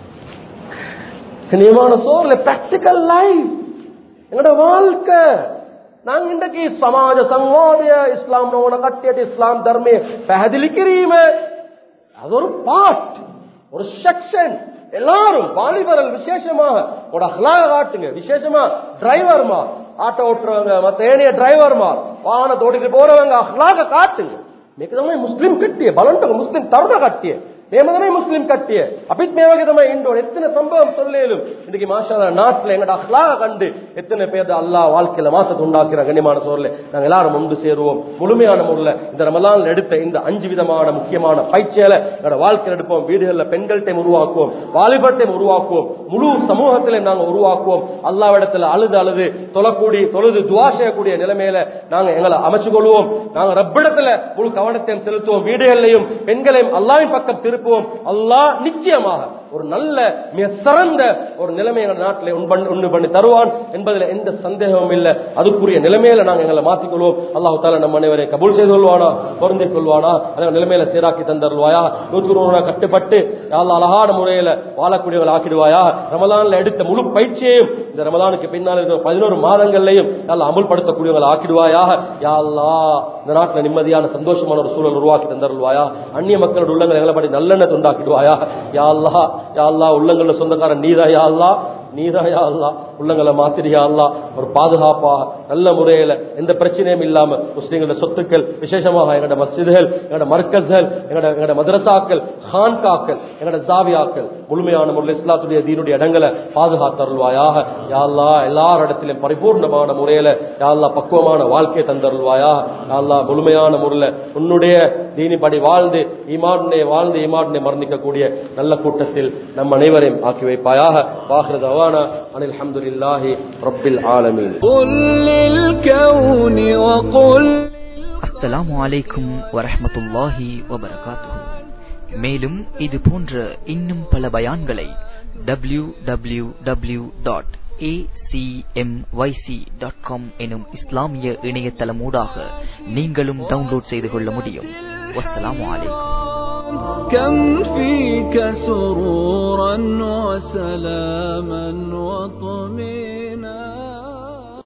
கண்ணியமான சோர்ல பிராக்டிக்கல் லைஃப் எங்களோட வாழ்க்கை நாங்க இன்றைக்கு சமாஜ සංවාදය ඉස්ලාම් නොවන කට්ටියට ඉස්ලාම් ධර්මයේ පැහැදිලි කිරීම அது ஒரு பார்ட் ஒரு செக்ஷன் எல்லாரும் வாலிபர்கள் விசேஷமாக ஒரு அஹ்லாக காட்டுங்க விசேஷமா டிரைவர்மா ஆட்டோ ஓட்டுறவங்க மத்த ஏனைய டிரைவர்மா வாகனத்தை ஓட்டிட்டு போறவங்க அஹ்லாக காட்டுங்க මේක තමයි මුස්ලිම් කට්ටිය බලන්නකො මුස්ලිම් තරුණ කට්ටිය මේම තමයි මුස්ලිම් කට්ටිය අපිත් මේ වගේ තමයි ඉන්න ඕනේ එத்தனை சம்பவம் சொல்லேலும் இன்னைக்கு மாஷாஅல்லாஹ் நாட்டுல எங்கட அஹ்லாக கண்டு எத்தனை பேர் அல்லாஹ் வாழ்க்கையில மாற்றத்தை உண்டாக்குற கண்ணியமான சோர்ல நாங்க எல்லாரும் ஒன்று சேருவோம் முழுமையான முறையில் இந்த ரமலான் எடுத்த இந்த அஞ்சு விதமான முக்கியமான பயிற்சிகளை எங்களோட வாழ்க்கையில் எடுப்போம் வீடுகளில் பெண்கள்கிட்டையும் உருவாக்குவோம் வாலிபட்டையும் உருவாக்குவோம் முழு சமூகத்திலே நாங்க உருவாக்குவோம் அல்லாவிடத்துல அழுது அழுது தொழக்கூடிய தொழுது துவா செய்யக்கூடிய நிலைமையில நாங்க எங்களை அமைச்சு கொள்வோம் நாங்க ரப்பிடத்துல முழு கவனத்தையும் செலுத்துவோம் வீடுகளையும் பெண்களையும் அல்லாவின் பக்கம் திருப்புவோம் அல்லாஹ் நிச்சயமாக ஒரு நல்ல மிக சிறந்த ஒரு நிலைமை எங்கள் நாட்டில் உண்டு பண்ணி தருவான் என்பதில் எந்த சந்தேகமும் இல்லை அதுக்குரிய நிலைமையில நாங்கள் எங்களை மாற்றிக்கொள்வோம் அல்லாஹு தாலா நம்ம அனைவரை கபூல் செய்து கொள்வானா பொருந்திக் கொள்வானா அதே நிலைமையில சீராக்கி தந்தருவாயா நூற்றுக்கு கட்டுப்பட்டு யாழ்லா அழகான முறையில வாழக்கூடியவர்கள் ஆக்கிடுவாயா ரமலான்ல எடுத்த முழு பயிற்சியையும் இந்த ரமலானுக்கு பின்னால் இருக்கிற பதினோரு மாதங்கள்லையும் யாழ்லா அமுல்படுத்தக்கூடியவர்கள் ஆக்கிடுவாயாக யாழ்லா இந்த நாட்டில் நிம்மதியான சந்தோஷமான ஒரு சூழல் உருவாக்கி தந்தருள்வாயா அந்நிய மக்களோட உள்ளங்கள் எங்களை படி நல்லெண்ணத்தை உண்டாக்கிடுவாயா யாழ்லா யாழ்லா உள்ளங்கள்ல சொந்தக்காரன் நீதா யாழ்லா நீதா யாழ்லா உள்ளங்களை மாத்திரியா அல்லா ஒரு பாதுகாப்பா நல்ல முறையில எந்த பிரச்சனையும் இல்லாம முஸ்லீம்களோட சொத்துக்கள் விசேஷமாக எங்களோட மஸ்ஜிதுகள் எங்களோட மர்க்கஸ்கள் எங்களோட எங்களோட மதரசாக்கள் ஹான்காக்கள் எங்களோட ஜாவியாக்கள் முழுமையான முறையில் இஸ்லாத்துடைய தீனுடைய இடங்களை பாதுகாத்தருள்வாயாக யாழ்லா எல்லார் இடத்திலும் பரிபூர்ணமான முறையில யாழ்லா பக்குவமான வாழ்க்கையை தந்தருள்வாயா யாழ்லா முழுமையான முறையில் உன்னுடைய தீனிப்படி வாழ்ந்து ஈமானுடைய வாழ்ந்து ஈமானுடைய மரணிக்கக்கூடிய நல்ல கூட்டத்தில் நம் அனைவரையும் ஆக்கி வைப்பாயாக வாஹிர தவானா அனில் அல்ஹம்துலில்லாஹி ரப்பில் ஆலமீன் قل للكون وقل அஸ்ஸலாமு அலைக்கும் வரஹ்மத்துல்லாஹி வபரகாத்துஹு மேலும் இது போன்ற இன்னும் பல பயான்களை W W W dot dot com எனும் இஸ்லாமிய இணையதளமூடாக நீங்களும் டவுன்லோட் செய்து கொள்ள முடியும் வஸ்ஸலாமு அலைக்கும் كم فيك سرورا وسلاما